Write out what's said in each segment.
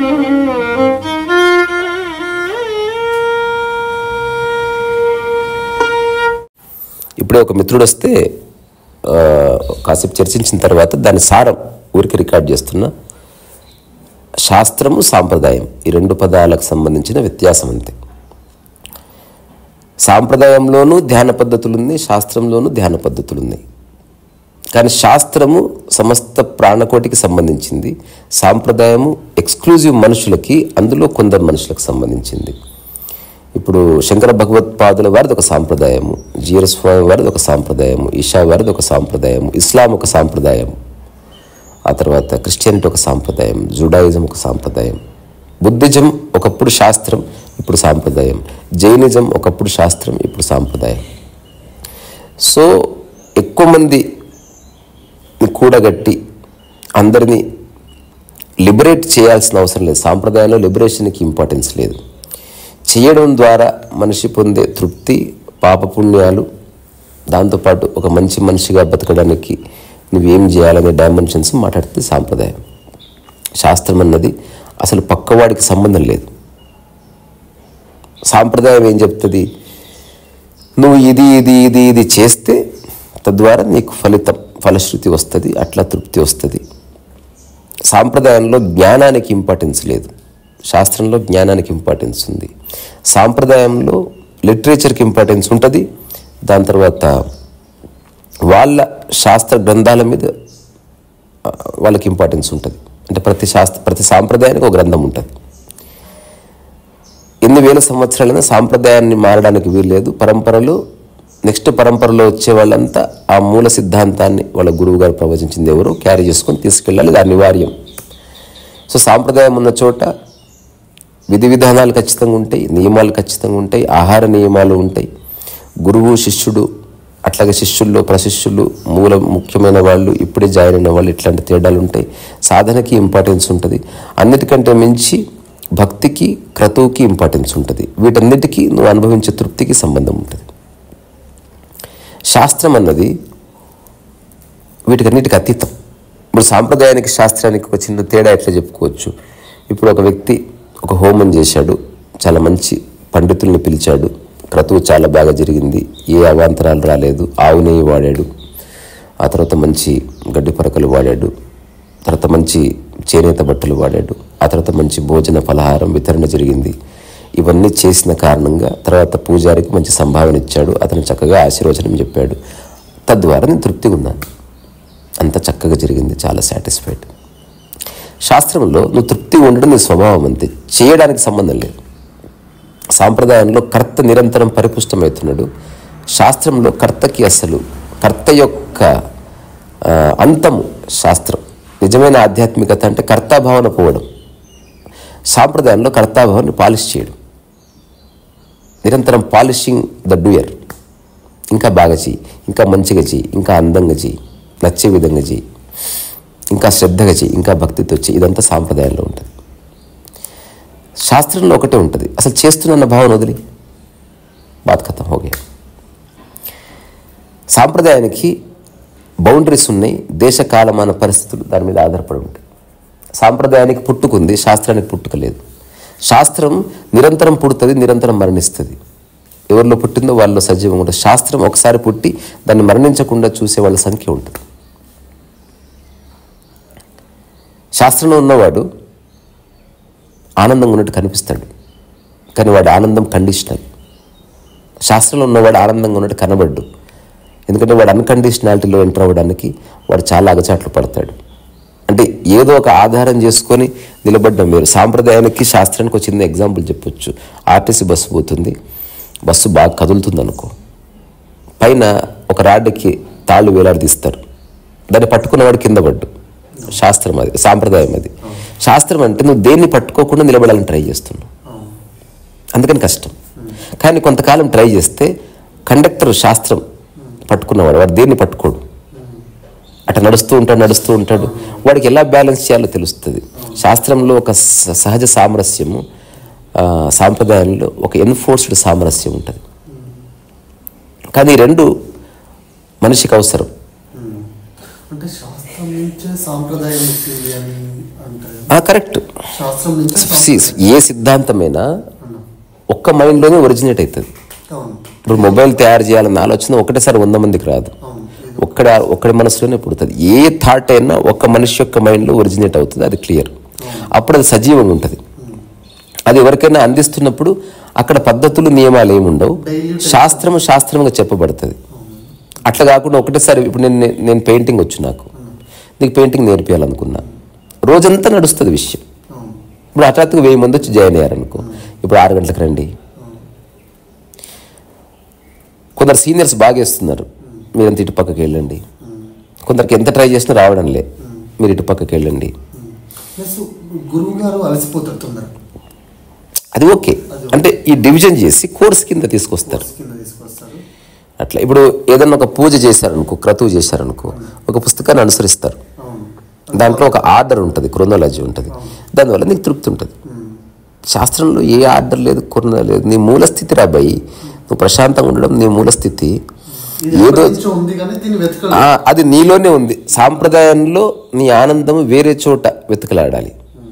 ఇప్పుడే ఒక మిత్రుడు వస్తే ఆ, కాసేపు చర్చించిన తర్వాత దాని సారం ఊరికి రికార్డ్ చేస్తున్నా శాస్త్రము సాంప్రదాయం ఈ రెండు పదాలకు సంబంధించిన వ్యత్యాసం అంతే సాంప్రదాయంలోనూ ధ్యాన పద్ధతులు ఉన్నాయి శాస్త్రంలోనూ ధ్యాన పద్ధతులు ఉన్నాయి కానీ శాస్త్రము సమస్త ప్రాణకోటికి సంబంధించింది సాంప్రదాయము ఎక్స్క్లూజివ్ మనుషులకి అందులో కొందరు మనుషులకు సంబంధించింది ఇప్పుడు శంకర భగవత్పాదుల వారిది ఒక సాంప్రదాయము జీర స్వామి వారిది ఒక సాంప్రదాయము ఈషా వారిది ఒక సాంప్రదాయము ఇస్లాం ఒక సాంప్రదాయం ఆ తర్వాత క్రిస్టియానిటీ ఒక సాంప్రదాయం జుడాయిజం ఒక సాంప్రదాయం బుద్ధిజం ఒకప్పుడు శాస్త్రం ఇప్పుడు సాంప్రదాయం జైనిజం ఒకప్పుడు శాస్త్రం ఇప్పుడు సాంప్రదాయం సో ఎక్కువ మంది కూడగట్టి అందరినీ లిబరేట్ చేయాల్సిన అవసరం లేదు సాంప్రదాయంలో లిబరేషన్కి ఇంపార్టెన్స్ లేదు చేయడం ద్వారా మనిషి పొందే తృప్తి పాపపుణ్యాలు దాంతోపాటు ఒక మంచి మనిషిగా బతకడానికి నువ్వేం చేయాలనే డైమెన్షన్స్ మాట్లాడుతుంది సాంప్రదాయం శాస్త్రం అన్నది అసలు పక్కవాడికి సంబంధం లేదు సాంప్రదాయం ఏం చెప్తుంది నువ్వు ఇది ఇది ఇది ఇది చేస్తే తద్వారా నీకు ఫలితం ఫలశ్రుతి వస్తుంది అట్లా తృప్తి వస్తుంది సాంప్రదాయంలో జ్ఞానానికి ఇంపార్టెన్స్ లేదు శాస్త్రంలో జ్ఞానానికి ఇంపార్టెన్స్ ఉంది సాంప్రదాయంలో లిటరేచర్కి ఇంపార్టెన్స్ ఉంటుంది దాని తర్వాత వాళ్ళ శాస్త్ర గ్రంథాల మీద ఆ, వాళ్ళకి ఇంపార్టెన్స్ ఉంటుంది అంటే ప్రతి శాస్త్ర ప్రతి సాంప్రదాయానికి ఒక గ్రంథం ఉంటుంది ఎన్ని వేల సంవత్సరాలైనా సాంప్రదాయాన్ని మారడానికి వీల్లేదు పరంపరలు నెక్స్ట్ పరంపరలో వచ్చే వాళ్ళంతా ఆ మూల సిద్ధాంతాన్ని వాళ్ళ గురువు గారు ప్రవచించింది ఎవరు క్యారీ చేసుకొని తీసుకెళ్ళాలి ఇది అనివార్యం సో సాంప్రదాయం ఉన్న చోట విధి విధానాలు ఖచ్చితంగా ఉంటాయి నియమాలు ఖచ్చితంగా ఉంటాయి ఆహార నియమాలు ఉంటాయి గురువు శిష్యుడు అట్లాగే శిష్యుల్లో ప్రశిష్యులు మూల ముఖ్యమైన వాళ్ళు ఇప్పుడే జాయిన్ అయిన వాళ్ళు ఇట్లాంటి తేడాలు ఉంటాయి సాధనకి ఇంపార్టెన్స్ ఉంటుంది అన్నిటికంటే మించి భక్తికి క్రతువుకి ఇంపార్టెన్స్ ఉంటుంది వీటన్నిటికీ నువ్వు అనుభవించే తృప్తికి సంబంధం ఉంటుంది శాస్త్రం అన్నది వీటికన్నిటికి అతీతం ఇప్పుడు సాంప్రదాయానికి శాస్త్రానికి ఒక చిన్న తేడా ఎట్లా చెప్పుకోవచ్చు ఇప్పుడు ఒక వ్యక్తి ఒక హోమం చేశాడు చాలా మంచి పండితుల్ని పిలిచాడు క్రతువు చాలా బాగా జరిగింది ఏ అవాంతరాలు రాలేదు ఆవు నెయ్యి వాడాడు ఆ తర్వాత మంచి గడ్డి పరకలు వాడాడు తర్వాత మంచి చేనేత బట్టలు వాడాడు ఆ తర్వాత మంచి భోజన ఫలహారం వితరణ జరిగింది ఇవన్నీ చేసిన కారణంగా తర్వాత పూజారికి మంచి సంభావన ఇచ్చాడు అతను చక్కగా ఆశీర్వచనం చెప్పాడు తద్వారా నేను తృప్తిగా ఉన్నాను అంత చక్కగా జరిగింది చాలా సాటిస్ఫైడ్ శాస్త్రంలో నువ్వు తృప్తిగా ఉండడం నీ స్వభావం అంతే చేయడానికి సంబంధం లేదు సాంప్రదాయంలో కర్త నిరంతరం పరిపుష్టమవుతున్నాడు శాస్త్రంలో కర్తకి అసలు కర్త యొక్క ఆ, అంతము శాస్త్రం నిజమైన ఆధ్యాత్మికత అంటే కర్తాభావన పోవడం సాంప్రదాయంలో కర్తాభావాన్ని పాలిష్ చేయడం నిరంతరం పాలిషింగ్ ద డూయర్ ఇంకా బాగా చెయ్యి ఇంకా మంచిగా చెయ్యి ఇంకా అందంగా చెయ్యి నచ్చే విధంగా చెయ్యి ఇంకా శ్రద్ధగా చెయ్యి ఇంకా భక్తితో చెయ్యి ఇదంతా సాంప్రదాయంలో ఉంటుంది శాస్త్రంలో ఒకటే ఉంటుంది అసలు చేస్తున్న భావన వదిలి బాత్ ఖతం హోగే సాంప్రదాయానికి బౌండరీస్ ఉన్నాయి దేశ కాలమాన పరిస్థితులు దాని మీద ఆధారపడి ఉంటాయి సాంప్రదాయానికి పుట్టుకుంది శాస్త్రానికి పుట్టుక లేదు శాస్త్రం నిరంతరం పుడుతుంది నిరంతరం మరణిస్తుంది ఎవరిలో పుట్టిందో వాళ్ళలో సజీవంగా ఉంటుంది శాస్త్రం ఒకసారి పుట్టి దాన్ని మరణించకుండా చూసే వాళ్ళ సంఖ్య ఉంటుంది శాస్త్రంలో ఉన్నవాడు ఆనందంగా ఉన్నట్టు కనిపిస్తాడు కానీ వాడి ఆనందం కండిషనల్ శాస్త్రంలో ఉన్నవాడు ఆనందంగా ఉన్నట్టు కనబడ్డు ఎందుకంటే వాడు అన్కండిషనాలిటీలో ఎంటర్ అవ్వడానికి వాడు చాలా అగచాట్లు పడతాడు అంటే ఏదో ఒక ఆధారం చేసుకొని నిలబడ్డం వేరు సాంప్రదాయానికి శాస్త్రానికి ఒక చిన్న ఎగ్జాంపుల్ చెప్పొచ్చు ఆర్టీసీ బస్సు పోతుంది బస్సు బాగా కదులుతుంది అనుకో పైన ఒక రాడ్డుకి తాళ్ళు వేలాడదీస్తారు దాన్ని పట్టుకున్నవాడు కింద పడ్డు శాస్త్రం అది సాంప్రదాయం అది శాస్త్రం అంటే నువ్వు దేన్ని పట్టుకోకుండా నిలబడాలని ట్రై చేస్తున్నావు అందుకని కష్టం కానీ కొంతకాలం ట్రై చేస్తే కండక్టర్ శాస్త్రం పట్టుకున్నవాడు వాడు దేన్ని పట్టుకోడు అట్లా నడుస్తూ ఉంటాడు నడుస్తూ ఉంటాడు వాడికి ఎలా బ్యాలెన్స్ చేయాలో తెలుస్తుంది శాస్త్రంలో ఒక స- సహజ సామరస్యము ఆ, సాంప్రదాయంలో ఒక ఎన్ఫోర్స్డ్ సామరస్యం ఉంటుంది కానీ ఈ రెండు మనిషికి అవసరం అంటే శాస్త్రం శాస్త్రం నుంచే సాంప్రదాయం వచ్చింది అని అంటారు కరెక్ట్ శాస్త్రం నుంచే See, ఏ సిద్ధాంతమైనా అన్న. ఒక్క మైండ్లోనే ఒరిజినేట్ అవుతుంది అవును ఇప్పుడు మొబైల్ తయారు చేయాలన్న ఆలోచన ఒకటేసారి వంద మందికి రాదు అవును ఇది ఒక్కడ ఒక్కడి మనసులోనే పుడుతుంది ఏ థాట్ అయినా ఒక్క మనిషి యొక్క మైండ్లో ఒరిజినేట్ అవుతుంది అది క్లియర్ అప్పుడు అది సజీవంగా ఉంటుంది అది ఎవరికైనా అందిస్తున్నప్పుడు అక్కడ పద్ధతులు నియమాలు ఏమి ఉండవు శాస్త్రము శాస్త్రంగా చెప్పబడుతుంది అట్లా కాకుండా ఒకటేసారి ఇప్పుడు నేను నేను పెయింటింగ్ వచ్చు నాకు నీకు పెయింటింగ్ నేర్పించాలనుకున్నా రోజంతా నడుస్తుంది విషయం అవును ఇప్పుడు హఠాత్తుగా వెయ్యి మంది వచ్చి జాయిన్ అయ్యారనుకో ఇప్పుడు ఆరు గంటలకు రండి కొందరు సీనియర్స్ బాగా వేస్తున్నారు మీరంత ఇటు పక్కకి వెళ్ళండి కొందరికి ఎంత ట్రై చేసినా రావడం లే మీరు ఇటు పక్కకి వెళ్ళండి ప్లస్ గురువు గారు అలసిపోతారు తొందర అది ఓకే అంటే ఈ డివిజన్ చేసి కోర్స్ కింద తీసుకొస్తారు కింద తీసుకొస్తారు అట్లా ఇప్పుడు ఏదన్నా ఒక పూజ చేశారనుకో క్రతువు చేశారనుకో ఒక పుస్తకాన్ని అనుసరిస్తారు అవును దాంట్లో ఒక ఆర్డర్ ఉంటుంది క్రొనాలజీ ఉంటుంది దానివల్ల నీకు తృప్తి ఉంటుంది శాస్త్రంలో ఏ ఆర్డర్ లేదు కొరన లేదు నీ మూల స్థితి రాబాయి నువ్వు ప్రశాంతంగా ఉండడం నీ మూల స్థితి ఇది ఏదో ఎప్పటి నుంచో ఉంది కానీ దీన్ని వెతకలేదు ఆ, అది నీలోనే ఉంది సాంప్రదాయంలో నీ ఆనందం వేరే చోట వెతకలాడాలి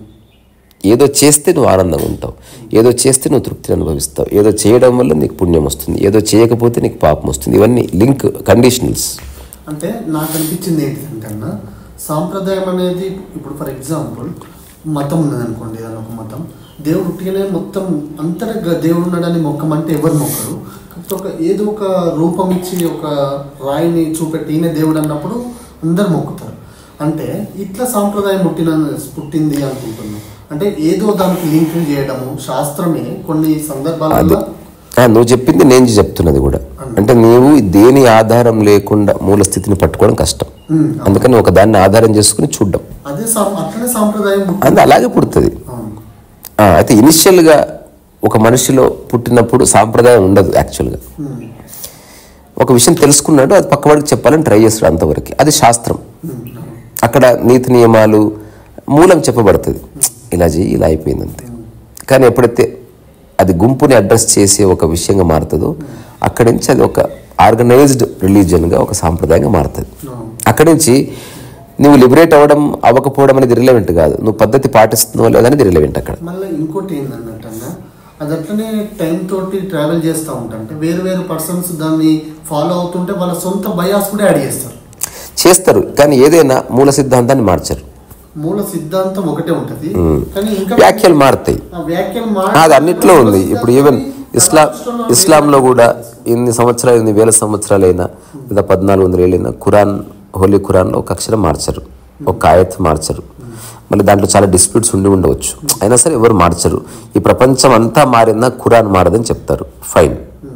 ఏదో చేస్తే నువ్వు ఆనందంగా ఉంటావు ఏదో చేస్తే నువ్వు తృప్తిని అనుభవిస్తావు ఏదో చేయడం వల్ల నీకు పుణ్యం వస్తుంది ఏదో చేయకపోతే నీకు పాపం వస్తుంది ఇవన్నీ లింక్ కండిషనల్స్ అంటే నాకు అనిపించింది ఏంటిదంటే అన్న సాంప్రదాయం అనేది ఇప్పుడు ఫర్ ఎగ్జాంపుల్ మతం ఉన్నది అనుకోండి ఏదైనా ఒక మతం దేవుడు ఉట్టిగానే మొత్తం అంతటా గ- దేవుడు ఉన్నాడని మొక్కమంటే ఎవరు మొక్కరు కాకపోతే ఒక ఏదో ఒక రూపం ఇచ్చి ఒక రాయిని చూపెట్టి ఈయన దేవుడు అన్నప్పుడు అందరు మొక్కుతారు అంటే ఇట్లా సాంప్రదాయం పుట్టిన పుట్టింది అనుకుంటున్నాను అంటే ఏదో దానికి లింక్ చేయడము శాస్త్రమే కొన్ని సందర్భాలలో ఆ, నువ్వు చెప్పింది నేను చెప్తున్నది కూడా అంటే నీవు దేని ఆధారం లేకుండా మూల స్థితిని పట్టుకోవడం కష్టం ఉమ్, అందుకని ఒక దాన్ని ఆధారం చేసుకుని చూడడం అదే సా- అట్లనే సాంప్రదాయం పుట్టింది. అది అలాగే పుడుతుంది అవును ఆ, అయితే ఇనిషియల్గా ఒక మనిషిలో పుట్టినప్పుడు సాంప్రదాయం ఉండదు యాక్చువల్గా ఉమ్, ఒక విషయం తెలుసుకున్నాడు అది పక్కవాడికి చెప్పాలని ట్రై చేస్తాడు అంతవరకు అది శాస్త్రం ఉమ్, అవును. అక్కడ నీతి నియమాలు మూలం చెప్పబడుతుంది ఇలా చేయి ఇలా అయిపోయింది అంతే కానీ ఎప్పుడైతే అది గుంపుని అడ్రస్ చేసే ఒక విషయంగా మారుతుందో అక్కడి నుంచి అది ఒక ఆర్గనైజ్డ్ రిలీజియన్గా ఒక సాంప్రదాయంగా మారుతుంది అవును. అక్కడి నుంచి నువ్వు లిబరేట్ అవ్వడం అవ్వకపోవడం అనేది రిలవెంట్ కాదు నువ్వు పద్ధతి పాటిస్తున్నావు లేదనేది రిలవెంట్ అక్కడ మళ్ళీ ఇంకోటి ఏంటన్నట్టు అన్న అది అట్లనే టైం తోటి ట్రావెల్ చేస్తూ ఉంటా అంటే వేరు వేరు పర్సన్స్ దాన్ని ఫాలో అవుతుంటే వాళ్ళ సొంత బయాస్ కూడా యాడ్ చేస్తారు చేస్తారు కానీ ఏదైనా మూల సిద్ధాంతాన్ని మార్చరు మూల సిద్ధాంతం ఒకటే ఉంటది కానీ ఇంకా వ్యాఖ్యలు మారుతాయి ఆ వ్యాఖ్యలు అది అన్నిట్లో ఉంది ఇప్పుడు ఈవెన్ ఇస్లాం ఇస్లాంలో కూడా ఇన్ని సంవత్సరాలు ఇన్ని వేల సంవత్సరాలైనా లేదా పద్నాలుగు వందల ఏళ్ళైనా ఖురాన్ హోలీ ఖురాన్లో ఒక అక్షరం మార్చరు ఒక ఆయత్ మార్చరు మళ్ళీ దాంట్లో చాలా డిస్ప్యూట్స్ ఉండి ఉండవచ్చు అయినా సరే ఎవరు మార్చరు ఈ ప్రపంచం అంతా మారిందా ఖురాన్ మారదని చెప్తారు ఫైన్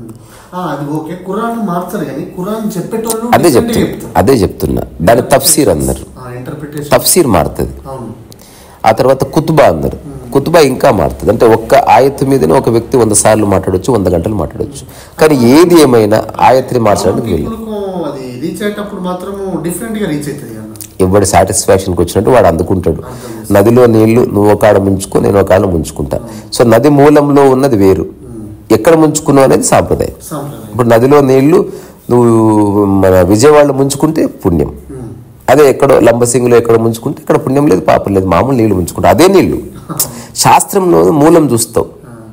ఆ, అది ఓకే ఖురాన్ మార్చరు కానీ ఖురాన్ చెప్పేటోళ్ళు అదే different గా చెప్తున్నా అదే చెప్తున్నా దాని తఫ్సీర్ అన్నారు ఇంటర్ప్రిటేషన్ తఫ్సీర్ మారుతుంది అవును ఆ తర్వాత కుతుబా అన్నారు కుతుబా ఇంకా మారుతుంది అంటే ఒక్క ఆయత్తు మీదనే ఒక వ్యక్తి వంద సార్లు మాట్లాడొచ్చు వంద గంటలు మాట్లాడొచ్చు కానీ ఏది ఏమైనా ఆయత్ని మార్చడానికి వీలు పీపుల్కు అది రీచ్ అయ్యేటప్పుడు మాత్రం డిఫరెంట్ గా రీచ్ అవుతుంది అన్న ఎవడి సాటిస్ఫాక్షన్కి వచ్చినట్టు వాడు అందుకుంటాడు నదిలో నీళ్లు నువ్వు ఒక ఆడ ముంచుకో నేను ఒక ఆడ ముంచుకుంటా సో నది మూలంలో ఉన్నది వేరు ఎక్కడ ముంచుకున్నావు అనేది సాంప్రదాయం సాంప్రదాయం ఇప్పుడు నదిలో నీళ్లు నువ్వు మన విజయవాడలో ముంచుకుంటే పుణ్యం అదే ఎక్కడో లంబసింగిలో ఎక్కడో ముంచుకుంటే ఇక్కడ పుణ్యం లేదు పాపం లేదు మామూలు నీళ్లు ముంచుకుంటా అదే నీళ్లు శాస్త్రంలో మూలం చూస్తావు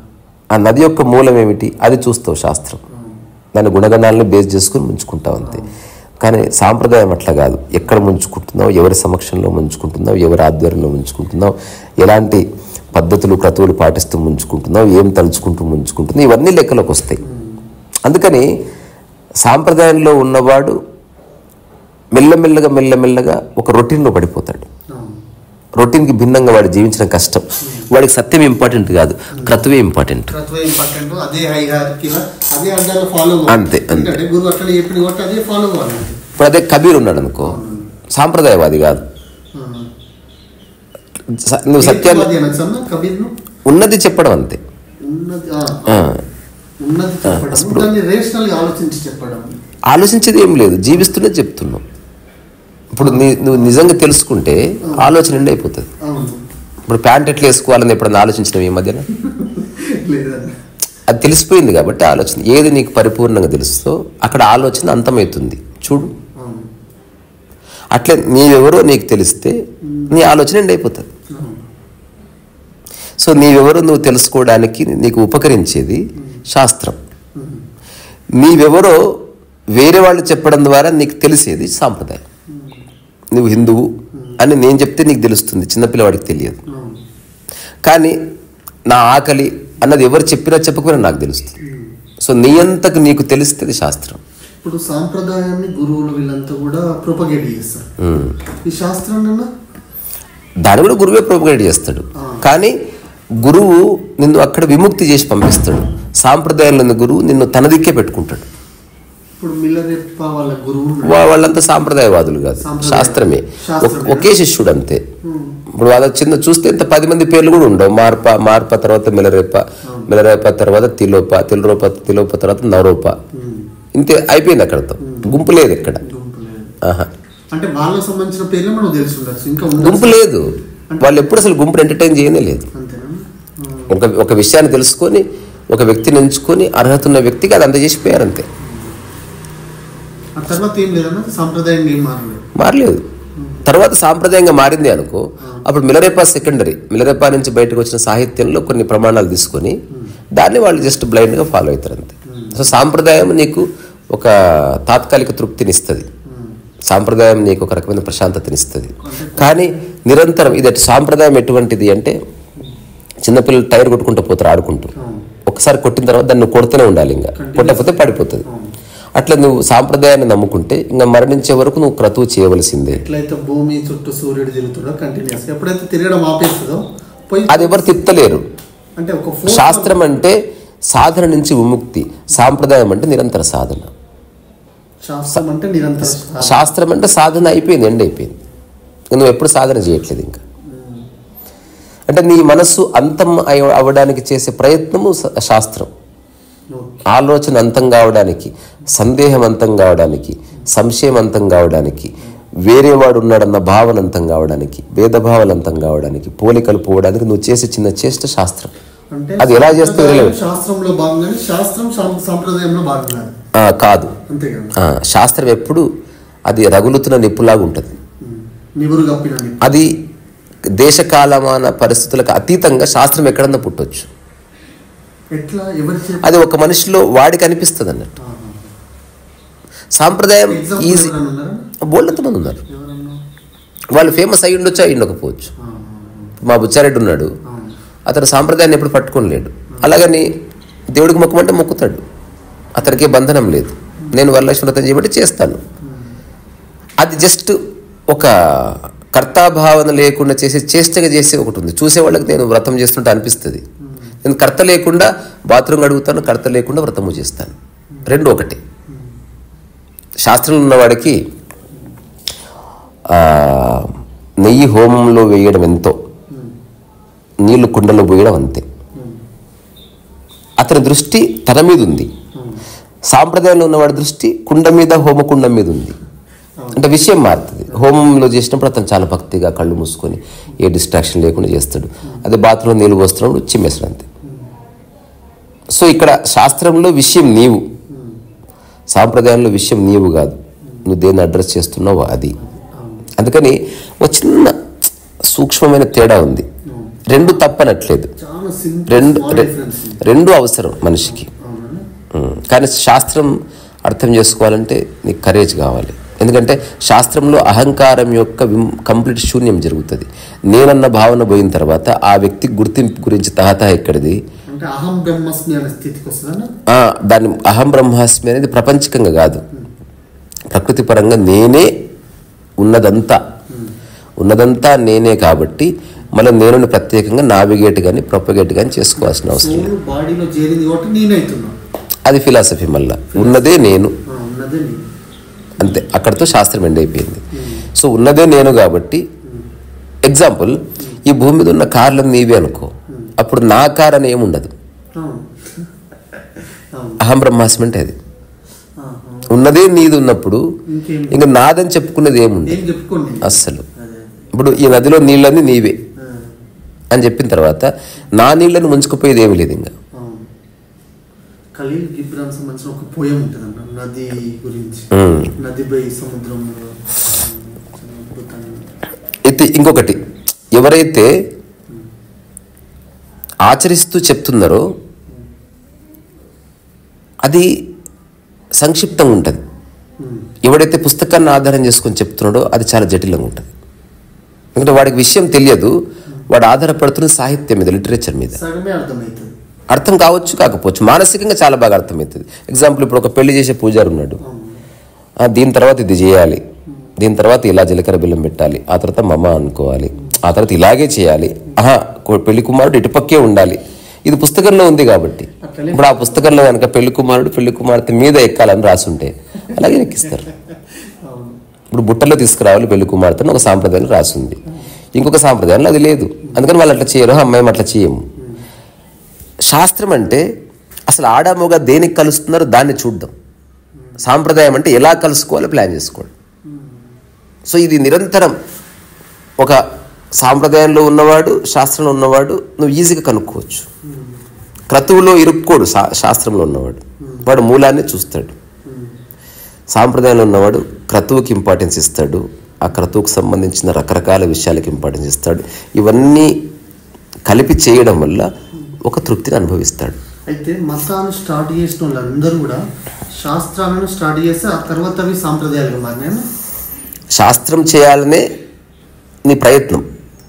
ఆ నది యొక్క మూలం ఏమిటి అది చూస్తావు శాస్త్రం దాని గుణగణాలను బేస్ చేసుకుని ముంచుకుంటావు అంతే కానీ సాంప్రదాయం అట్లా కాదు ఎక్కడ ముంచుకుంటున్నావు ఎవరి సమక్షంలో ముంచుకుంటున్నావు ఎవరి ఆధ్వర్యంలో ముంచుకుంటున్నావు ఎలాంటి పద్ధతులు క్రతువులు పాటిస్తూ ముంచుకుంటున్నావు ఏం తలుచుకుంటూ ముంచుకుంటున్నావు ఇవన్నీ లెక్కలోకి వస్తాయి అందుకని సాంప్రదాయంలో ఉన్నవాడు మెల్లమెల్లగా మెల్లమెల్లగా ఒక రొటీన్లో పడిపోతాడు అవును రొటీన్కి భిన్నంగా వాడు జీవించడం కష్టం వాడికి సత్యం ఇంపార్టెంట్ కాదు క్రతువే ఇంపార్టెంట్ తత్వ ఇంపార్టెంట్ అదే హై హార్కిలా అదే అడ్డాలో ఫాలో అంతే, అంతే. ఎందుకంటే గురువు అట్లా చెప్పిన కొట్టి అదే ఫాలో అవ్వాలి ఇప్పుడు అదే కబీర్ ఉన్నాడు అనుకో సాంప్రదాయవాది కాదు స- నువ్వు సత్యాన్ని సత్యవాది అనొచ్చు అన్న కబీర్ను ఉన్నది చెప్పడం అంతే ఉన్నది ఆ, ఆ. ఉన్నది చెప్పడం దాన్ని రేషనల్ గా ఆలోచించి చెప్పడం ఆలోచించేది ఏం లేదు జీవిస్తున్నది చెప్తున్నావు ఇప్పుడు నీ నువ్వు నిజంగా తెలుసుకుంటే ఆలోచన ఎండ్ అయిపోతుంది అవును ఇప్పుడు ప్యాంట్ ఎట్లా వేసుకోవాలని ఎప్పుడన్నా ఆలోచించినావు ఈ మధ్యన లేదన్న అది తెలిసిపోయింది కాబట్టి ఆలోచన ఏది నీకు పరిపూర్ణంగా తెలుస్తో అక్కడ ఆలోచన అంతమవుతుంది చూడు అవును అట్లే నీవెవరో నీకు తెలిస్తే నీ ఆలోచన ఎండ్ అయిపోతుంది అవును. సో నీవెవరో నువ్వు తెలుసుకోవడానికి నీకు ఉపకరించేది శాస్త్రం నీవెవరో వేరే వాళ్ళు చెప్పడం ద్వారా నీకు తెలిసేది సాంప్రదాయం నువ్వు హిందువు అని నేను చెప్తే నీకు తెలుస్తుంది చిన్నపిల్లవాడికి తెలియదు అవును. కానీ నా ఆకలి అన్నది ఎవరు చెప్పినా చెప్పకపోయినా నాకు తెలుస్తుంది సో నీ అంతకు నీకు తెలిస్తుంది శాస్త్రం ఇప్పుడు సాంప్రదాయాన్ని గురువులు వీళ్ళంతా కూడా ప్రొపగేట్ చేస్తారు ఉమ్. ఈ శాస్త్రాన్ని దాన్ని కూడా గురువే ప్రొపగేట్ చేస్తాడు కానీ గురువు నిన్ను అక్కడ విముక్తి చేసి పంపిస్తాడు సాంప్రదాయంలో ఉన్న గురువు నిన్ను తన దిక్కే పెట్టుకుంటాడు ఇప్పుడు మిల్లరెప్ప వాళ్ళ గురువు ఉన్నాడు. వా- వాళ్ళంతా సాంప్రదాయవాదులు కాదు సాంప్రదాయ- శాస్త్రమే శాస్త్రమే. ఒక్- ఒకే శిష్యుడు అంతే ఇప్పుడు వాళ్ళ చిన్న చూస్తే ఇంత పది మంది పేర్లు కూడా ఉండవు మార్ప మార్ప తర్వాత మిలరేప మిలరేప తర్వాత తిలోప తిలరోప తిలోప తర్వాత నవరోప ఇంతే అయిపోయింది అక్కడతో గుంపు లేదు ఇక్కడ గుంపు లేదు. ఆహా. అంటే వాళ్ళకి సంబంధించిన పేర్లు మనకు తెలిసి ఉండొచ్చు ఇంకా ఉండొచ్చు. గుంపు లేదు వాళ్ళు ఎప్పుడు అసలు గుంపును ఎంటర్టైన్ చేయనే లేదు అంతేనా ఆ. ఒక ఒక విషయాన్ని తెలుసుకొని ఒక వ్యక్తిని ఎంచుకొని అర్హత ఉన్న వ్యక్తికి అది అందజేసిపోయారు అంతే ఆ తర్వాత ఏం లేదన్నా సాంప్రదాయంగా ఏం మారలేదు మారలేదు తర్వాత సాంప్రదాయంగా మారింది అనుకో అప్పుడు మిలరేపా సెకండరీ మిలరేపా నుంచి బయటకు వచ్చిన సాహిత్యంలో కొన్ని ప్రమాణాలు తీసుకొని దాన్ని వాళ్ళు జస్ట్ బ్లైండ్గా ఫాలో అవుతారు అంతే సో సాంప్రదాయం నీకు ఒక తాత్కాలిక తృప్తినిస్తుంది సాంప్రదాయం నీకు ఒక రకమైన ప్రశాంతతనిస్తుంది కానీ నిరంతరం ఇది సాంప్రదాయం ఎటువంటిది అంటే చిన్నపిల్లలు టైర్ కొట్టుకుంటూ పోతారు ఆడుకుంటూ ఒకసారి కొట్టిన తర్వాత దాన్ని నువ్వు కొడుతూనే ఉండాలి ఇంకా కొట్టకపోతే పడిపోతుంది అట్లా నువ్వు సాంప్రదాయాన్ని నమ్ముకుంటే ఇంకా మరణించే వరకు నువ్వు క్రతువు చేయవలసిందే ఎట్లయితే భూమి చుట్టూ సూర్యుడు తిరుగుతుండో కంటిన్యూస్ ఎప్పుడైతే తిరగడం ఆపేస్తుందో పోయి అది ఎవరు తిప్పలేరు అంటే ఒక ఫోన్ శాస్త్రం అంటే సాధన నుంచి విముక్తి సాంప్రదాయం అంటే నిరంతర సాధన శాస్త్రం అంటే నిరంతర సాధన. శాస్త్రం అంటే సాధన అయిపోయింది ఎండ్ అయిపోయింది ఇంకా నువ్వు ఎప్పుడు సాధన చేయట్లేదు ఇంకా అంటే నీ మనస్సు అంతం అయ్య- అవ్వడానికి చేసే ప్రయత్నము స- శాస్త్రం ఓకే. ఆలోచన అంతం కావడానికి సందేహం అంతం కావడానికి సంశయం అంతం కావడానికి వేరే వాడు ఉన్నాడన్న భావన అంతం కావడానికి భేదభావాలు అంతం కావడానికి పోలికలు పోవడానికి నువ్వు చేసే చిన్న చేష్ట శాస్త్రం అంటే అది ఎలా చేస్తే సాంప్రదాయం relevant. శాస్త్రంలో భాగంగానే శాస్త్రం సాం- సాంప్రదాయంలో భాగంగా ఆ, కాదు అంతే కదా ఆ, శాస్త్రం ఎప్పుడు అది రగులుతున్న నిప్పులాగా ఉంటుంది నివురు కప్పిన అది దేశకాలమాన పరిస్థితులకు అతీతంగా శాస్త్రం ఎక్కడన్నా పుట్టొచ్చు ఎట్లా ఎవరి చేత అది ఒక మనిషిలో వాడికి అనిపిస్తుంది అన్నట్టు సాంప్రదాయం ఎగ్జాంపుల్ ఈజీ ఎవరైనా ఉన్నారా బోల్డంత మంది ఉన్నారు ఎవరన్నా వాళ్ళు ఫేమస్ అయ్యి ఉండొచ్చు అయ్యి ఉండకపోవచ్చు ఆ, మా బుచ్చారెడ్డి ఉన్నాడు ఆ, అతను సాంప్రదాయాన్ని ఎప్పుడు పట్టుకోలేడు అలాగని దేవుడికి మొక్కమంటే మొక్కుతాడు అతనికి బంధనం లేదు నేను వరలక్ష్మి వ్రతం చేయబట్టి చేస్తాను అది జస్ట్ ఒక కర్తాభావన లేకుండా చేసే చేష్టగా చేసే ఒకటి ఉంది చూసే వాళ్ళకి నేను వ్రతం చేస్తుంటే అనిపిస్తుంది నేను కర్త లేకుండా బాత్రూమ్ అడుగుతాను కర్త లేకుండా వ్రతము చేస్తాను రెండు ఒకటి శాస్త్రంలో ఉన్నవాడికి ఆ, నెయ్యి హోమంలో వేయడం ఎంతో నీళ్లు కుండలో పోయడం అంతే అతని దృష్టి తన మీద ఉంది సాంప్రదాయంలో ఉన్నవాడి దృష్టి కుండ మీద హోమకుండం మీద ఉంది అంటే విషయం మారుతుంది హోమంలో చేసినప్పుడు అతను చాలా భక్తిగా కళ్ళు మూసుకొని ఏ డిస్ట్రాక్షన్ లేకుండా చేస్తాడు అదే బాత్రూంలో నీళ్ళు పోస్తున్నప్పుడు చిమ్మేస్తాడు అంతే సో ఇక్కడ శాస్త్రంలో విషయం నీవు సాంప్రదాయంలో విషయం నీవు కాదు నువ్వు దేన్ని అడ్రస్ చేస్తున్నావో అది అందుకని ఒక చిన్న సూక్ష్మమైన తేడా ఉంది రెండు తప్పనట్లేదు చాలా సింపుల్ రెండు స్మాల్ రె- డిఫరెన్స్ రెండు అవసరం మనిషికి అవునండి ఉమ్. కానీ శాస్త్రం అర్థం చేసుకోవాలంటే నీకు కరేజ్ కావాలి ఎందుకంటే శాస్త్రంలో అహంకారం యొక్క విమ్- కంప్లీట్ శూన్యం జరుగుతుంది నేనన్న భావన పోయిన తర్వాత ఆ వ్యక్తి గుర్తింపు గురించి తహతహ ఎక్కడిది అంటే అహం బ్రహ్మస్మి అనే స్థితికి వస్తుందన్న ఆ, దాని అహం బ్రహ్మాస్మి అనేది ప్రపంచకంగా కాదు ప్రకృతి పరంగా నేనే ఉన్నదంతా ఉన్నదంతా నేనే కాబట్టి మళ్ళీ నేను ప్రత్యేకంగా నావిగేట్ కానీ ప్రొపగేట్ కానీ చేసుకోవాల్సిన అవసరం లేదు సోల్ బాడీలో చేరింది కాబట్టి నేనైతున్నా అది ఫిలాసఫీ మళ్ళా ఉన్నదే నేను ఆ, ఉన్నదే నేను అంతే అక్కడితో శాస్త్రం ఎండ్ అయిపోయింది సో ఉన్నదే నేను కాబట్టి ఎగ్జాంపుల్ ఈ భూమి మీద ఉన్న కార్లు నీవే అనుకో అప్పుడు నా కార్ అని ఏముండదు అవును అవును అహం బ్రహ్మాస్మి అంటే అది ఆహా. ఉన్నదే నీది ఉన్నప్పుడు ఇంకేం ఇంకా నాదని చెప్పుకునేది ఏముండదు ఏం చెప్పుకోండి అస్సలు అదే ఇప్పుడు ఈ నదిలో నీళ్ళన్నీ నీవే ఆ, అని చెప్పిన తర్వాత నా నీళ్ళని ముంచుకుపోయేది ఏమీ లేదు ఇంకా అవును ఖలీల్ గిబ్రాన్ సంబంధించిన ఒక పోయం ఉంటుంది అన్న నది గురించి ఉమ్. నదిపై సముద్రంలో ఇంకొకటి ఎవరైతే ఆచరిస్తూ చెప్తున్నారో అది సంక్షిప్తంగా ఉంటుంది ఎవడైతే పుస్తకాన్ని ఆధారం చేసుకొని చెప్తున్నాడో అది చాలా జటిలంగా ఉంటుంది ఎందుకంటే వాడికి విషయం తెలియదు వాడు ఆధారపడుతున్న సాహిత్యం మీద లిటరేచర్ మీద సగమే అర్థమవుతుంది అర్థం కావచ్చు కాకపోవచ్చు మానసికంగా చాలా బాగా అర్థమవుతుంది ఎగ్జాంపుల్ ఇప్పుడు ఒక పెళ్లి చేసే పూజారి ఉన్నాడు ఆ, దీని తర్వాత ఇది చేయాలి దీని తర్వాత ఇలా జీలకర్ర బెల్లం పెట్టాలి ఆ తర్వాత మమ్మ అనుకోవాలి ఆ తర్వాత ఇలాగే చేయాలి ఆహా కొ- పెళ్లి కుమారుడు ఇటుపక్కే ఉండాలి ఇది పుస్తకంలో ఉంది కాబట్టి అట్లనే. ఇప్పుడు ఆ పుస్తకంలో కనుక పెళ్లి కుమారుడు పెళ్లి కుమార్తె మీద ఎక్కాలని రాసుంటే అలాగే ఎక్కిస్తారు అవును ఇప్పుడు బుట్టలో తీసుకురావాలి పెళ్లి కుమార్తెను ఒక సాంప్రదాయం రాసింది ఇంకొక సాంప్రదాయంలో అది లేదు అందుకని వాళ్ళు అట్లా చేయరు అమ్మాయి అట్లా చేయము శాస్త్రం అంటే అసలు ఆడామోగా దేనికి కలుస్తున్నారో దాన్ని చూడడం సాంప్రదాయం అంటే ఎలా కలుసుకోవాలో ప్లాన్ చేసుకోవడం సో ఇది నిరంతరం ఒక సాంప్రదాయంలో ఉన్నవాడు శాస్త్రంలో ఉన్నవాడు నువ్వు ఈజీగా కనుక్కోవచ్చు క్రతువులో ఇరుక్కోడు శా శాస్త్రంలో ఉన్నవాడు వాడు మూలాన్ని చూస్తాడు సాంప్రదాయంలో ఉన్నవాడు క్రతువుకి ఇంపార్టెన్స్ ఇస్తాడు ఆ క్రతువుకు సంబంధించిన రకరకాల విషయాలకి ఇంపార్టెన్స్ ఇస్తాడు ఇవన్నీ కలిపి చేయడం వల్ల ఒక తృప్తిని అనుభవిస్తాడు అయితే మతాలు స్టార్ట్ చేసిన వాళ్ళందరూ కూడా శాస్త్రాలను స్టార్ట్ చేస్తే ఆ తర్వాత అవి సాంప్రదాయాలుగా మారినాయి శాస్త్రం చేయాలనే నీ ప్రయత్నం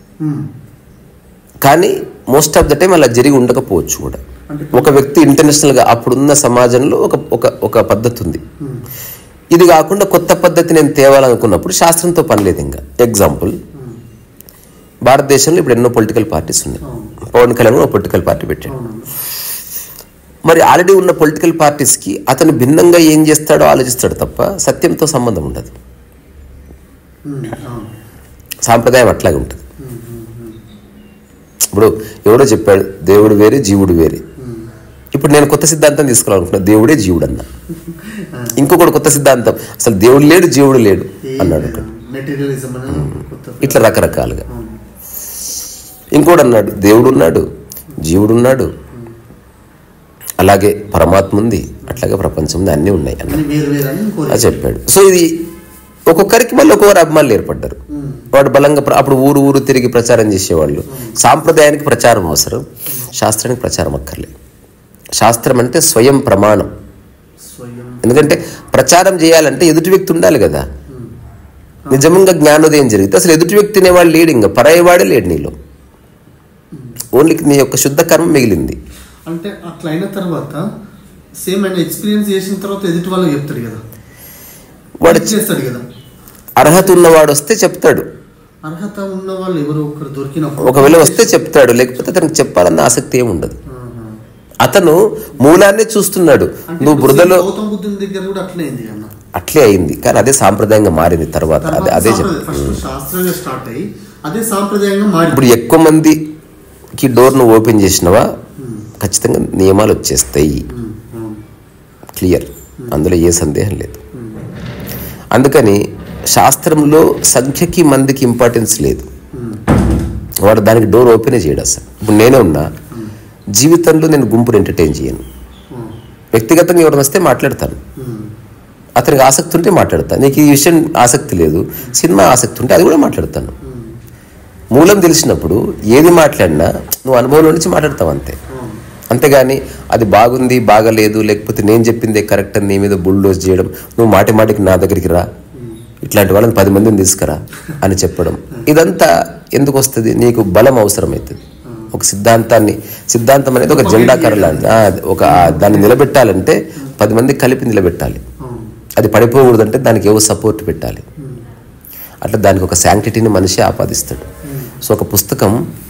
కానీ మోస్ట్ ఆఫ్ ద టైం అలా జరిగి ఉండకపోవచ్చు కూడా అంటే ఒక వ్యక్తి ఇంటర్నేషనల్గా అప్పుడున్న సమాజంలో ఒక ఒక ఒక పద్ధతి ఉంది ఇది కాకుండా కొత్త పద్ధతి నేను తేవాలనుకున్నప్పుడు శాస్త్రంతో పని లేదు ఇంకా ఎగ్జాంపుల్ భారతదేశంలో ఇప్పుడు ఎన్నో పొలిటికల్ పార్టీస్ ఉన్నాయి పవన్ కళ్యాణ్ కూడా ఒక పొలిటికల్ పార్టీ పెట్టాడు అవునండి మరి ఆల్రెడీ ఉన్న పొలిటికల్ పార్టీస్కి అతను భిన్నంగా ఏం చేస్తాడో ఆలోచిస్తాడు తప్ప సత్యంతో సంబంధం ఉండదు ఉమ్, అవును సాంప్రదాయం అట్లాగే ఉంటుంది ఇప్పుడు ఎవడో చెప్పాడు దేవుడు వేరే జీవుడు వేరే ఇప్పుడు నేను కొత్త సిద్ధాంతం తీసుకోవాలనుకున్నా దేవుడే జీవుడు అన్నా ఇంకొకడు కొత్త సిద్ధాంతం అసలు దేవుడు లేడు జీవుడు లేడు అన్నాడు ఒకడు మెటీరియలిజం అనేది కొత్త ఇట్లా రకరకాలుగా అవును. ఇంకోడు అన్నాడు దేవుడు ఉన్నాడు జీవుడు ఉన్నాడు అలాగే పరమాత్మ ఉంది అట్లాగే ప్రపంచం ఉంది అన్నీ ఉన్నాయి అన్నాడు అన్ని వేరు వేరు అని ఇంకో అది చెప్పాడు సో ఇది ఒక్కొక్కరికి మళ్ళీ ఒక్కొక్కరు అభిమానులు ఏర్పడ్డారు వాడు బలంగా ప్ర- అప్పుడు ఊరు ఊరు తిరిగి ప్రచారం చేసేవాళ్ళు సాంప్రదాయానికి ప్రచారం అవసరం శాస్త్రానికి ప్రచారం అక్కర్లేదు శాస్త్రం అంటే స్వయం ప్రమాణం స్వయం ఎందుకంటే ప్రచారం చేయాలంటే ఎదుటి వ్యక్తి ఉండాలి కదా నిజంగా జ్ఞానోదయం జరిగితే అసలు ఎదుటి వ్యక్తి అనేవాడు లేడు ఇంకా పరాయవాడే లేడు నీలో ఓన్లీ నీ యొక్క శుద్ధ కర్మ మిగిలింది అంటే అట్లా అయిన తర్వాత సేమ్ ఆయన ఎక్స్పీరియన్స్ చేసిన తర్వాత ఎదుటి వాళ్ళకి చెప్తాడు కదా వాడు చేస్తాడు కదా అర్హత ఉన్నవాడు వస్తే చెప్తాడు అర్హత ఉన్న వాళ్ళు ఎవరో ఒకరు దొరికినప్పుడు ఒకవేళ వస్తే చెప్తాడు లేకపోతే అతనికి చెప్పాలన్న ఆసక్తి ఏమి ఉండదు ఆహా. అతను మూలాన్ని చూస్తున్నాడు అంటే నువ్వు ఇప్పుడు బురదలో గౌతమ బుద్ధుని దగ్గర కూడా అట్లే అయింది అన్న అట్లే అయింది కానీ అదే సాంప్రదాయంగా మారింది తర్వాత అదే అదే చెప్ ఫస్ట్ శాస్త్రంగా స్టార్ట్ అయ్యి అదే సాంప్రదాయంగా మారి ఇప్పుడు ఎక్కువ మందికి డోర్ నువ్వు ఓపెన్ చేసినవా ఖచ్చితంగా నియమాలు వచ్చేస్తాయి క్లియర్ అందులో ఏ సందేహం లేదు అందుకని శాస్త్రంలో సంఖ్యకి మందికి ఇంపార్టెన్స్ లేదు వాడు దానికి డోర్ ఓపెనే చేయడు అసలు ఇప్పుడు నేనే ఉన్నా జీవితంలో నేను గుంపుని ఎంటర్టైన్ చేయను వ్యక్తిగతంగా ఎవరు వస్తే మాట్లాడతాను అతనికి ఆసక్తి ఉంటే మాట్లాడతాను నీకు ఈ విషయం ఆసక్తి లేదు సినిమా ఆసక్తి ఉంటే అది కూడా మాట్లాడతాను మూలం తెలిసినప్పుడు ఏది మాట్లాడినా నువ్వు అనుభవం నుంచి మాట్లాడతావు అంతే అంతేగాని అది బాగుంది బాగలేదు లేకపోతే నేను చెప్పిందే కరెక్ట్ అని నీ మీద బుల్డోజ్ చేయడం నువ్వు మాటి మాటికి నా దగ్గరికి రా ఇట్లాంటి వాళ్ళని పది మందిని తీసుకురా అని చెప్పడం ఇదంతా ఎందుకు వస్తుంది నీకు బలం అవసరమవుతుంది ఒక సిద్ధాంతాన్ని సిద్ధాంతం అనేది ఒక జెండాకర లాంటిది ఆ, ఒక ఆ, దాన్ని నిలబెట్టాలంటే పది మంది కలిపి నిలబెట్టాలి అది పడిపోకూడదంటే దానికి ఏవో సపోర్ట్ పెట్టాలి అట్లా దానికి ఒక శాంక్టిటీని మనిషి ఆపాదిస్తాడు సో ఒక పుస్తకం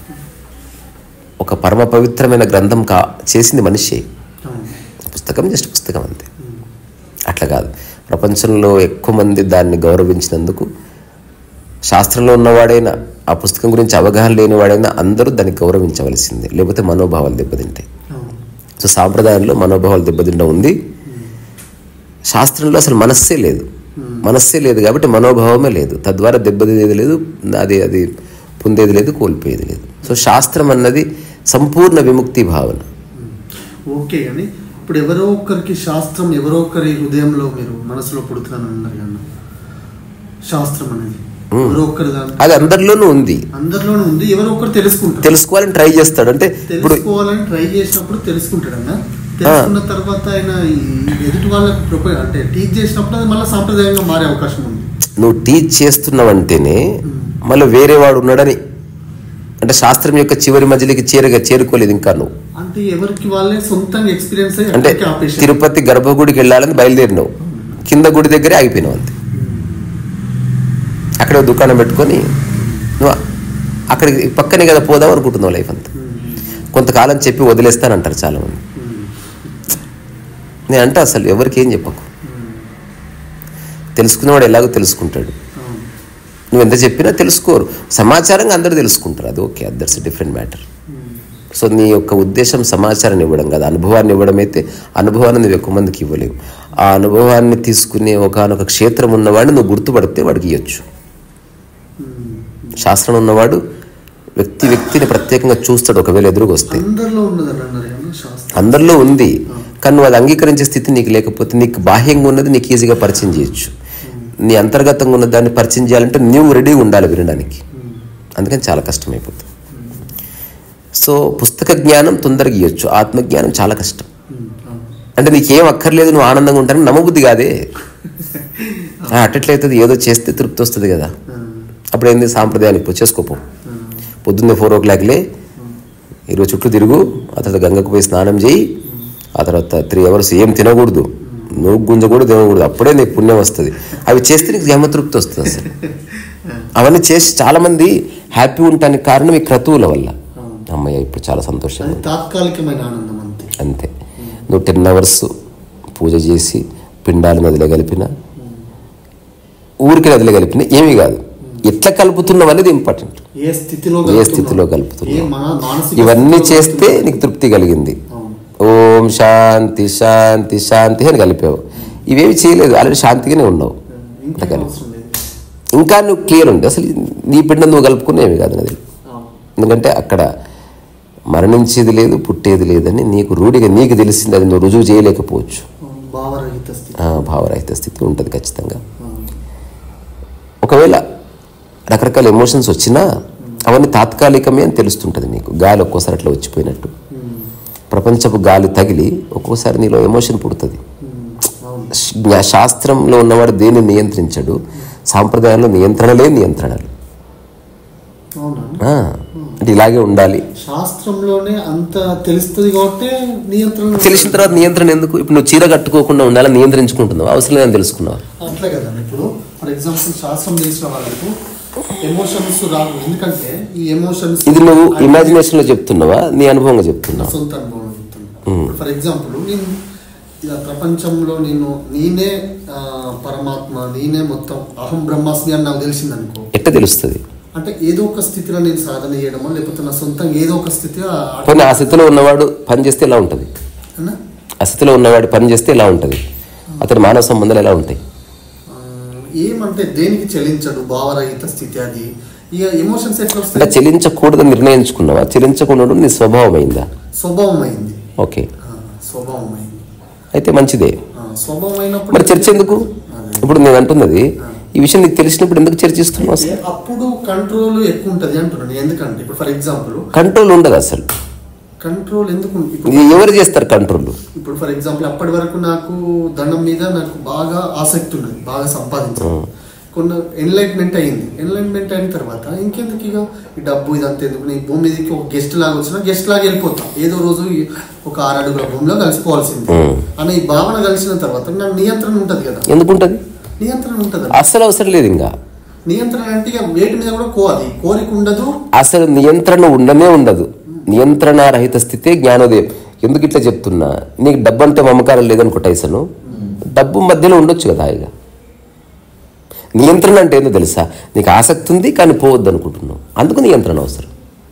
ఒక పరమ పవిత్రమైన గ్రంథం కా చేసింది మనిషి పుస్తకం జస్ట్ పుస్తకం అంతే అట్లా కాదు ప్రపంచంలో ఎక్కువ మంది దాన్ని గౌరవించినందుకు శాస్త్రంలో ఉన్నవాడైనా ఆ పుస్తకం గురించి అవగాహన లేనివాడైనా అందరూ దాన్ని గౌరవించవలసిందే లేకపోతే మనోభావాలు దెబ్బతింటాయి సో సాంప్రదాయంలో మనోభావాలు దెబ్బతింటం ఉంది శాస్త్రంలో అసలు మనస్సే లేదు మనస్సే లేదు కాబట్టి మనోభావమే లేదు తద్వారా దెబ్బతినేది లేదు అది అది పొందేది లేదు కోల్పోయేది లేదు సో శాస్త్రం అన్నది సంపూర్ణ విముక్తి భావన ఓకే కానీ ఇప్పుడు ఎవరో ఒక్కరికి శాస్త్రం ఎవరో ఒకరి హృదయంలో మీరు మనసులో పుడుతున్నాను అన్నారు కన్నా శాస్త్రం అనేది ఎవరో ఒక్కరు దాంట్లో అది అందరిలోనూ ఉంది అందరిలోనూ ఉంది ఎవరో ఒకరు తెలుసుకుంటారు తెలుసుకోవాలని ట్రై చేస్తాడు అంటే ఇప్పుడు తెలుసుకోవాలని ట్రై చేసినప్పుడు తెలుసుకుంటాడన్న తెలుసుకున్న తర్వాత ఆయన ఈ ఎదుటి వాళ్ళకి ప్రొపో- అంటే టీచ్ చేసినప్పుడు అది మళ్ళీ సాంప్రదాయంగా మారే అవకాశం ఉంది నువ్వు టీచ్ చేస్తున్నావంటేనే మళ్ళీ వేరే వాడు ఉన్నాడని అంటే శాస్త్రం యొక్క చివరి మధ్యలోకి చేరగా చేరుకోలేదు ఇంకా నువ్వు అంటే ఎవరికి వాళ్ళే సొంతంగా ఎక్స్పీరియన్స్ అయ్యి అంటే అక్కడికి ఆపేసారు తిరుపతి గర్భగుడికి వెళ్ళాలని బయలుదేరినావు కింద గుడి దగ్గరే ఆగిపోయినావు అంతే అక్కడే ఓ దుకాణం పెట్టుకొని నువ్వు అక్కడికి పక్కనే కదా పోదాం అనుకుంటున్నావు లైఫ్ అంతా కొంతకాలం చెప్పి వదిలేస్తానంటారు చాలామంది నేను అంటే అసలు ఎవరికి ఏం చెప్పకు తెలుసుకున్నవాడు ఎలాగో తెలుసుకుంటాడు అవును. నువ్వు ఎంత చెప్పినా తెలుసుకోరు సమాచారంగా అందరూ తెలుసుకుంటారు అది okay that's different matter so నీ యొక్క ఉద్దేశం సమాచారాన్ని ఇవ్వడం కాదు అనుభవాన్ని ఇవ్వడం అయితే అనుభవాన్ని నువ్వు ఎక్కువ మందికి ఇవ్వలేవు ఆ అనుభవాన్ని తీసుకునే ఒకనొక క్షేత్రం ఉన్నవాడిని నువ్వు గుర్తుపడితే వాడికి ఇవ్వచ్చు శాస్త్రం ఉన్నవాడు వ్యక్తి వ్యక్తిని ప్రత్యేకంగా చూస్తాడు ఒకవేళ ఎదురుగా వస్తే అందరిలో ఉన్నదని అన్నారు కదా శాస్త్రం అందరిలో ఉంది కానీ నువ్వు అది అంగీకరించే స్థితి నీకు లేకపోతే నీకు బాహ్యంగా ఉన్నది నీకు ఈజీగా పరిచయం చేయొచ్చు నీ అంతర్గతంగా ఉన్న దాన్ని పరిచయం చేయాలంటే నువ్వు రెడీగా ఉండాలి వినడానికి అందుకని చాలా కష్టమైపోతుంది సో పుస్తక జ్ఞానం తొందరగా ఇవ్వచ్చు ఆత్మజ్ఞానం చాలా కష్టం ఉమ్, అవును. అంటే నీకేం అక్కర్లేదు నువ్వు ఆనందంగా ఉంటానని నమ్మబుద్ధి కాదే ఆ, అట్టట్లయితుంది ఏదో చేస్తే తృప్తి వస్తుంది కదా అప్పుడు ఏంది సాంప్రదాయానికి పో చేసుకోపో పొద్దున్నే ఫోర్ ఓ క్లాక్లే ఇరవై చుట్టూ తిరుగు ఆ తర్వాత గంగకు పోయి స్నానం చేయి ఆ తర్వాత త్రీ అవర్స్ ఏం తినకూడదు నువ్వు గుంజ కూడా తినకూడదు అప్పుడే నీకు పుణ్యం వస్తుంది అవి చేస్తే నీకు జన్మతృప్తి వస్తుంది అసలు అవన్నీ చేసి చాలామంది హ్యాపీ ఉండటానికి కారణం ఈ క్రతువుల వల్ల అమ్మయ్య ఇప్పుడు చాలా సంతోషంగా అది తాత్కాలికమైన ఆనందం అంతే అంతే నువ్వు టెన్ అవర్స్ పూజ చేసి పిండాలు నదిలో కలిపిన ఊరికి నదిలో కలిపిన ఏమీ కాదు ఎట్లా కలుపుతున్నావు అనేది ఇంపార్టెంట్ ఏ స్థితిలో ఏ కలుపుతున్నాం? స్థితిలో కలుపుతున్నావు ఏ మన మానసిక ఇవన్నీ స్థితిలో చేస్తే నీకు తృప్తి కలిగింది అవును. ఓం శాంతి శాంతి శాంతి అని కలిపావు ఇవేమి చేయలేదు ఆల్రెడీ శాంతిగానే ఉన్నావు ఇంకేం అవసరం లేదు ఇంకా నువ్వు క్లియర్ ఉంది అసలు నీ పిండం నువ్వు కలుపుకునేవి కాదు నది అవును. ఎందుకంటే అక్కడ మరణించేది లేదు పుట్టేది లేదని నీకు రూఢిగా నీకు తెలిసింది అది నువ్వు రుజువు చేయలేకపోవచ్చు అవును. భావరహిత స్థితి ఆ, భావరహిత స్థితి ఉంటుంది ఖచ్చితంగా అవును. ఒకవేళ రకరకాల ఎమోషన్స్ వచ్చినా అవన్నీ తాత్కాలికమే అని తెలుస్తుంటుంది నీకు గాలి ఒక్కోసారి అట్లా వచ్చిపోయినట్టు ఉమ్, ప్రపంచపు గాలి తగిలి ఒక్కోసారి నీలో ఎమోషన్ పుడుతుంది ఉమ్, అవును జ్ఞా- శాస్త్రంలో ఉన్నవాడు దేన్ని నియంత్రించడు సాంప్రదాయంలో నియంత్రణలే నియంత్రణలు అవునా ఆ, అంటే ఇలాగే ఉండాలి శాస్త్రంలోనే అంత తెలుస్తుంది కాబట్టి నియంత్రణ తెలిసిన తర్వాత నియంత్రణ ఎందుకు ఇప్పుడు నువ్వు చీర కట్టుకోకుండా ఉండాలని నియంత్రించుకుంటున్నావు అవసరం లేదని తెలుసుకున్నావు అట్లే కదా ఇప్పుడు ఫర్ ఎగ్జాంపుల్ శాస్త్రం తెలిసిన వాళ్ళకు ఎమోషన్స్ రావు ఎందుకంటే ఈ ఎమోషన్స్ ఇది నువ్వు ఇమాజినేషన్ లో చెప్తున్నావా నీ అనుభవంగా చెప్తున్నావా సొంత అనుభవం చెప్తున్నా ఫర్ ఎగ్జాంపుల్ నేను ఇలా ప్రపంచంలో నేను నేనే ఆ, పరమాత్మ నేనే మొత్తం అహం బ్రహ్మాస్మి అని నాకు తెలిసింది అనుకో ఎట్ట తెలుస్తుంది అంటే ఏదో ఒక స్థితిలో నేను సాధన చేయడమో లేకపోతే నా సొంతంగా ఏదో ఒక స్థితిలో ఆ- పోనీ ఆ స్థితిలో ఉన్నవాడు పని చేస్తే ఎలా ఉంటుంది అన్నా? ఆ స్థితిలో ఉన్నవాడు పని చేస్తే ఎలా ఉంటుంది అతని మానవ సంబంధాలు ఎలా ఉంటాయి ఆ, ఏమంటే దేనికి చెల్లించడు భావరహిత స్థితి అది ఇక ఎమోషన్స్ ఎట్లా అంటే వస్తాయి చెలించకూడదని నిర్ణయించుకున్నావా చెలించకుండా ఉండడం నీ స్వభావం అయిందా స్వభావం అయింది ఓకే ఆ, స్వభావం అయింది అయితే మంచిదే ఆ, స్వభావం అయినప్పుడు మరి చర్చ ఎందుకు ఇప్పుడు నేను అంటున్నది ఈ విషయం నీకు తెలిసినప్పుడు ఎందుకు చర్చిస్తున్నావు అసలు అయితే అప్పుడు కంట్రోల్ ఎక్కువ ఉంటుంది అంటున్నాను ఎందుకంటే ఇప్పుడు ఫర్ ఎగ్జాంపుల్ కంట్రోల్ ఉండదు అసలు కంట్రోల్ ఎందుకు ఉం- ఇప్పుడు ఇది ఎవరు చేస్తారు కంట్రోల్ ఇప్పుడు ఫర్ ఎగ్జాంపుల్ అప్పటి వరకు నాకు దండం మీద నాకు బాగా ఆసక్తి ఉన్నది బాగా సంపాదించాను కొన్ని ఎన్లైట్మెంట్ అయింది ఎన్లైట్మెంట్ అయిన తర్వాత ఇంకెందుకు ఇక ఈ డబ్బు ఇదంతా ఎందుకు నీ భూమి మీదకి ఒక గెస్ట్ లాగా వచ్చినా గెస్ట్ లాగా వెళ్ళిపోతాం ఏదో రోజు ఈ ఒక ఆరు అడుగుల భూమిలో కలిసిపోవాల్సింది Hmm. అనే ఈ భావన కలిసిన తర్వాత నాకు నియంత్రణ ఉంటది కదా ఎందుకుంటది నియంత్రణ ఉంటది అసలు అవసరం లేదు ఇంకా నియంత్రణ అంటే ఇక వేటి మీద కూడా కోవాలి కోరిక ఉండదు అసలు నియంత్రణ ఉండనే ఉండదు నియంత్రణ రహిత స్థితే జ్ఞానోదయం ఎందుకు ఇట్లా చెప్తున్నా నీకు డబ్బు అంటే మమకారం లేదనుకో టైసను డబ్బు మధ్యలో ఉండొచ్చు కదా హాయిగా నియంత్రణ అంటే ఏందో తెలుసా నీకు ఆసక్తి ఉంది కానీ పోవద్దు అనుకుంటున్నావు అందుకు నియంత్రణ అవసరం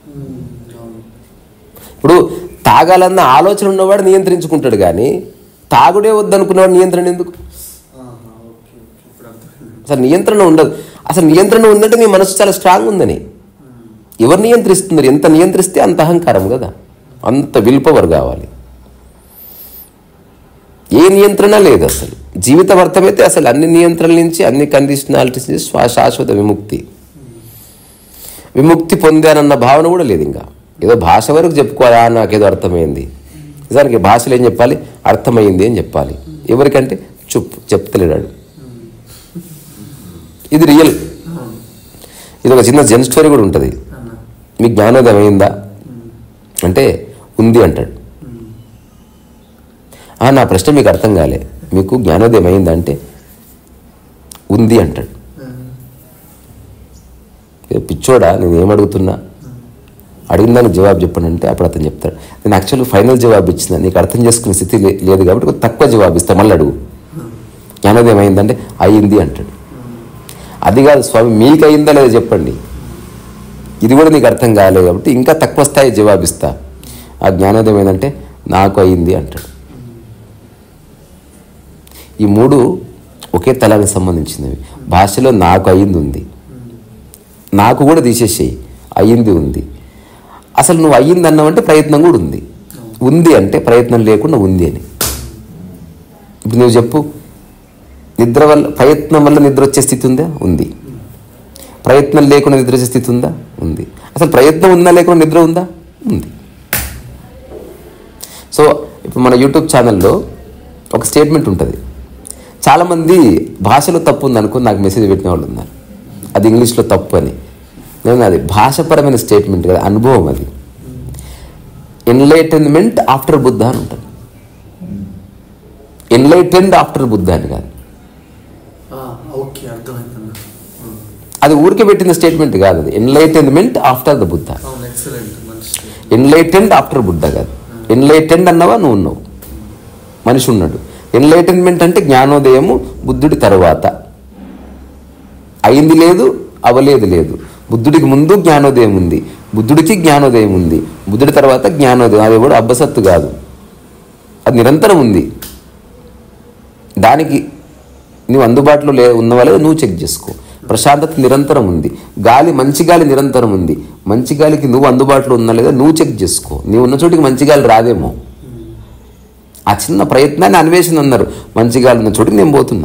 ఇప్పుడు తాగాలన్న ఆలోచన ఉన్నవాడు నియంత్రించుకుంటాడు కానీ తాగుడే వద్దనుకున్నవాడు నియంత్రణ ఎందుకు ఆహా, ఓకే, ఓకే. ఇప్పుడు అర్థమైంది. అసలు నియంత్రణ ఉండదు అసలు నియంత్రణ ఉందంటే నీ మనసు చాలా స్ట్రాంగ్ ఉందని ఎవరు నియంత్రిస్తున్నారు ఎంత నియంత్రిస్తే అంత అహంకారం కదా అంత విల్ పవర్ కావాలి ఏ నియంత్రణ లేదు అసలు జీవితం అర్థమైతే అసలు అన్ని నియంత్రణల నుంచి అన్ని కండిషనాలిటీస్ నుంచి శ్వా- శాశ్వత విముక్తి విముక్తి పొందానన్న భావన కూడా లేదు ఇంకా ఏదో భాష వరకు చెప్పుకోవాలా నాకేదో అర్థమైంది నిజానికి భాషలో ఏం చెప్పాలి అర్థమైంది అని చెప్పాలి ఎవరికంటే చుప్ చెప్తలేడాడు ఇది రియల్ ఇది ఒక చిన్న జెన్ స్టోరీ కూడా ఉంటుంది అన్న మీకు జ్ఞానోదయం అయిందా అంటే ఉంది అంటాడు "ఆ, నా ప్రశ్న మీకు అర్థం కాలే మీకు జ్ఞానోదయం అయిందా అంటే ఉంది అంటాడు ఏ పిచ్చోడా నేను ఏం అడుగుతున్నా అడిగిన దానికి జవాబు చెప్పండి అంటే అప్పుడు అతను చెప్తాడు నేను యాక్చువల్ ఫైనల్ జవాబు ఇచ్చిన నీకు అర్థం చేసుకునే స్థితి లే- లేదు కాబట్టి కొంచెం తక్కువ జవాబు ఇస్తా మళ్ళీ అడుగు జ్ఞానోదయం అయిందంటే అయింది అంటాడు అది కాదు స్వామి మీకు అయిందా లేదా చెప్పండి ఇది కూడా నీకు అర్థం కాలేదు కాబట్టి ఇంకా తక్కువ స్థాయి జవాబిస్తా ఆ జ్ఞానోదయం ఏంటంటే నాకు అయింది అంటాడు ఈ మూడు ఒకే తలానికి సంబంధించినవి భాషలో నాకు అయింది ఉంది నాకు కూడా తీసేసేయి అయ్యింది ఉంది అసలు నువ్వు అయ్యింది అన్నావంటే ప్రయత్నం కూడా ఉంది ఉంది అంటే ప్రయత్నం లేకుండా ఉంది అని ఇప్పుడు నువ్వు చెప్పు నిద్ర వల్ల ప్రయత్నం వల్ల నిద్ర వచ్చే స్థితి ఉందా ఉంది ప్రయత్నం లేకుండా నిద్ర వచ్చే స్థితి ఉందా ఉంది అసలు ప్రయత్నం ఉందా లేకుండా నిద్ర ఉందా ఉంది సో ఇప్పుడు మన యూట్యూబ్ ఛానల్లో ఒక స్టేట్మెంట్ ఉంటుంది చాలామంది భాషలో తప్పు ఉంది అనుకుని నాకు మెసేజ్ పెట్టిన వాళ్ళు ఉన్నారు అది ఇంగ్లీష్లో తప్పు అని నేను అది భాషపరమైన స్టేట్మెంట్ కదా అనుభవం అది ఎన్లైటన్మెంట్ ఆఫ్టర్ బుద్ధ అని ఉంటుంది ఎన్లైటెండ్ ఆఫ్టర్ బుద్ధ అని కాదు ఓకే అర్థమైందన్న అది ఊరికే పెట్టిన స్టేట్మెంట్ కాదు అది ఎన్లైటన్మెంట్ ఆఫ్టర్ ద బుద్ధ అవును ఎక్సలెంట్ మంచి ఎన్లైటెండ్ ఆఫ్టర్ బుద్ధ కాదు ఎన్లైటెండ్ అన్నవా నువ్వు ఉన్నావు మనిషి ఉన్నాడు ఎన్లైటన్మెంట్ అంటే జ్ఞానోదయము బుద్ధుడి తరువాత అయింది లేదు అవలేదు లేదు బుద్ధుడికి ముందు జ్ఞానోదయం ఉంది బుద్ధుడికి జ్ఞానోదయం ఉంది బుద్ధుడి తర్వాత జ్ఞానోదయం అది కూడా అబ్బసత్తు కాదు అది నిరంతరం ఉంది దానికి నువ్వు అందుబాటులో లే ఉన్న వాళ్ళే నువ్వు చెక్ చేసుకో ప్రశాంతత నిరంతరం ఉంది గాలి మంచి గాలి నిరంతరం ఉంది మంచి గాలికి నువ్వు అందుబాటులో ఉన్నా లేదా నువ్వు చెక్ చేసుకో నీవు ఉన్న చోటికి మంచి గాలి రాదేమో ఆ చిన్న ప్రయత్నాన్ని అన్వేషణ అన్నారు మంచి గాలి ఉన్న చోటికి నేను పోతున్నా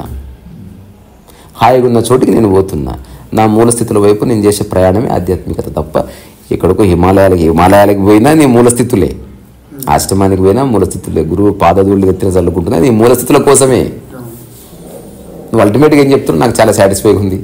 హాయిగా ఉన్న చోటికి నేను పోతున్నా నా మూల స్థితుల వైపు నేను చేసే ప్రయాణమే ఆధ్యాత్మికత తప్ప ఎక్కడికో హిమాలయాలకి హిమాలయాలకి పోయినా నీ మూల స్థితులే ఆశ్రమానికి పోయినా మూల స్థితులే గురువు పాదధూళ్ళు ఎత్తిన చల్లుకుంటున్నా నీ మూల స్థితుల కోసమే నువ్వు అల్టిమేట్గా ఏం చెప్తున్నావు నాకు చాలా సాటిస్ఫైగా ఉంది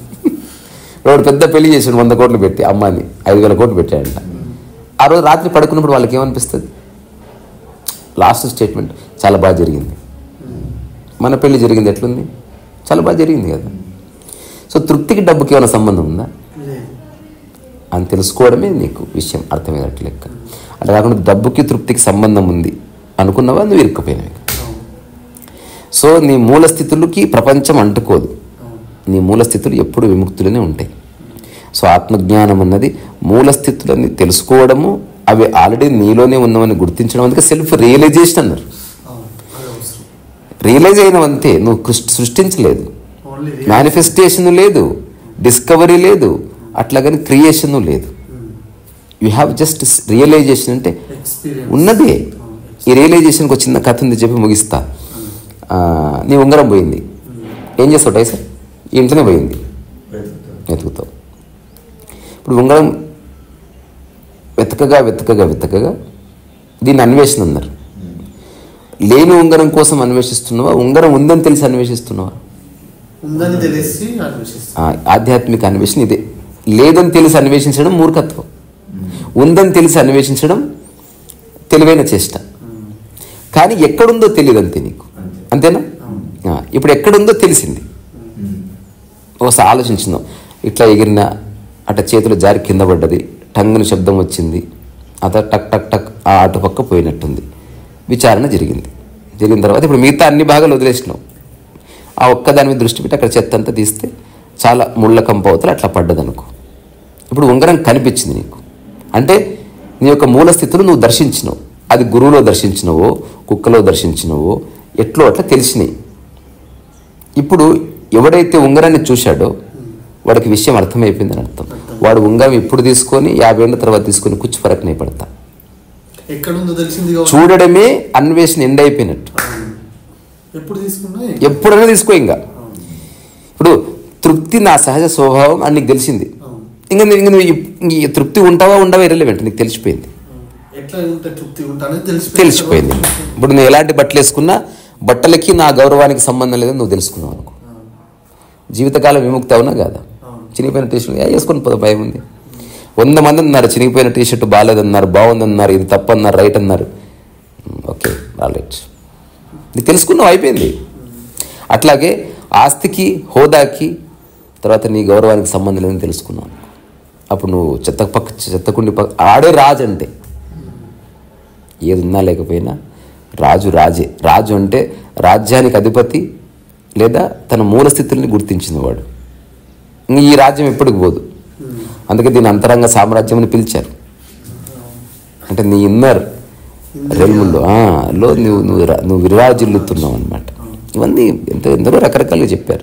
వాడు పెద్ద పెళ్లి చేసాడు వంద కోట్లు పెట్టి అమ్మాని ఐదు వేల కోట్లు పెట్టాడంట ఆ రోజు రాత్రి పడుకున్నప్పుడు వాళ్ళకి ఏమనిపిస్తుంది లాస్ట్ స్టేట్మెంట్ చాలా బాగా జరిగింది మన పెళ్లి జరిగింది ఎట్లుంది చాలా బాగా జరిగింది కదా సో తృప్తికి డబ్బుకి ఏమైనా సంబంధం ఉందా లేదు అని తెలుసుకోవడమే నీకు విషయం అర్థమయ్యేటట్టు లెక్క అట్లా కాకుండా డబ్బుకి తృప్తికి సంబంధం ఉంది అనుకున్నవా నువ్వు ఇరుక్కుపోయినావు ఇక. అవును సో నీ మూల స్థితులకి ప్రపంచం అంటుకోదు అవును నీ మూల స్థితులు ఎప్పుడు విముక్తులనే ఉంటాయి సో ఆత్మజ్ఞానం అన్నది మూల స్థితులని తెలుసుకోవడము అవి ఆల్రెడీ నీలోనే ఉన్నవని గుర్తించడం అందుకే సెల్ఫ్ రియలైజేషన్ అన్నారు అవును అది అవసరం రియలైజ్ అయినవంతే నువ్వు కృష్ణ సృష్టించలేదు ఓన్లీ మేనిఫెస్టేషన్ లేదు డిస్కవరీ లేదు అట్లాగని క్రియేషన్ లేదు యూ హ్యావ్ జస్ట్ రియలైజేషన్ అంటే ఎక్స్పీరియన్స్ ఉన్నదే ఈ రియలైజేషన్కి ఒక చిన్న కథ ఉంది చెప్పి ముగిస్తా ఆ, నీ ఉంగరం పోయింది ఏం చేస్తావు టైసర్ ఈ ఇంట్లోనే పోయింది వెతుకుతావు ఇప్పుడు ఉంగరం వెతకగా వెతకగా వెతకగా దీన్ని అన్వేషణ అన్నారు లేని ఉంగరం కోసం అన్వేషిస్తున్నావా ఉంగరం ఉందని తెలిసి అన్వేషిస్తున్నావా ఉందని తెలిసి అన్వేషిస్తాం ఆ, ఆధ్యాత్మిక అన్వేషణ ఇదే లేదని తెలిసి అన్వేషించడం మూర్ఖత్వం ఉందని తెలిసి అన్వేషించడం తెలివైన చేష్ట కానీ ఎక్కడుందో తెలియదు అంతే నీకు అంతేనా ఆ, ఇప్పుడు ఎక్కడుందో తెలిసింది ఒకసారి ఆలోచించిందాం ఇట్లా ఎగిరిన అట్ట చేతులు జారి కింద పడ్డది టంగుని శబ్దం వచ్చింది అత టక్ టక్ టక్ ఆ అటుపక్క పోయినట్టుంది విచారణ జరిగింది జరిగిన తర్వాత ఇప్పుడు మిగతా అన్ని భాగాలు వదిలేసినావు ఆ ఒక్క దాని మీద దృష్టి పెట్టి అక్కడ చెత్త అంతా తీస్తే చాలా ముళ్ళ కంప అవతల అట్లా పడ్డదనుకో ఇప్పుడు ఉంగరం కనిపించింది నీకు అంటే నీ యొక్క మూల స్థితిలో నువ్వు దర్శించినవు అది గురువులో దర్శించినవో కుక్కలో దర్శించినవో ఎట్లో అట్లా తెలిసినాయి ఇప్పుడు ఎవడైతే ఉంగరాన్ని చూశాడో వాడికి విషయం అర్థమైపోయిందని అర్థం వాడు ఉంగరం ఇప్పుడు తీసుకొని యాభై ఏళ్ళ తర్వాత తీసుకొని కుచ్చు పరకనే పడతా ఎక్కడుందో తెలిసింది కాబట్టి చూడడమే అన్వేషణ ఎండ్ అయిపోయినట్టు ఎప్పుడు తీసుకున్నా ఎప్పుడైనా తీసుకో ఇంకా ఇప్పుడు తృప్తి నా సహజ స్వభావం అని నీకు తెలిసింది అవును. ఇంకా నువ్వు- ఇంకా నువ్వు ఈ- ఈ తృప్తి ఉంటావా ఉండవా ఇరలేవెంట నీకు తెలిసిపోయింది ఎట్లా ఉంటే తృప్తి ఉంటానని తెలిసి తెలిసిపోయింది ఇప్పుడు నువ్వు ఎలాంటి బట్టలు వేసుకున్నా బట్టలకి నా గౌరవానికి సంబంధం లేదని నువ్వు తెలుసుకున్నావు అనుకో జీవితకాలం విముక్తి అవునా కాదా చినిగిపోయిన టీషర్ట్ ఏ వేసుకొని పోదా భయం ఉంది వంద మంది అన్నారు చినిగిపోయిన టీషర్ట్ బాగాలేదన్నారు బాగుందన్నారు ఇది తప్పు అన్నారు రైట్ అన్నారు ఓకే ఆల్ రైట్ నీకు తెలుసుకున్నావు అయిపోయింది అట్లాగే ఆస్తికి హోదాకి తర్వాత నీ గౌరవానికి సంబంధం లేదని తెలుసుకున్నావు అప్పుడు నువ్వు చెత్త పక్క చెత్తకుండి పక్క ఆడే రాజు అంటే ఏది ఉన్నా లేకపోయినా రాజు రాజే రాజు అంటే రాజ్యానికి అధిపతి లేదా తన మూల స్థితుల్ని గుర్తించినవాడు ఇంక ఈ రాజ్యం ఎప్పటికి పోదు అందుకే దీని అంతరంగ సామ్రాజ్యం అని పిలిచారు అంటే నీ ఇన్నర్ రెల్ముల్లో ఆ, లో నువ్వు నువ్వు రా- నువ్వు విరాజిల్లుతున్నావు అనమాట ఇవన్నీ ఎంతో ఎందరో రకరకాలుగా చెప్పారు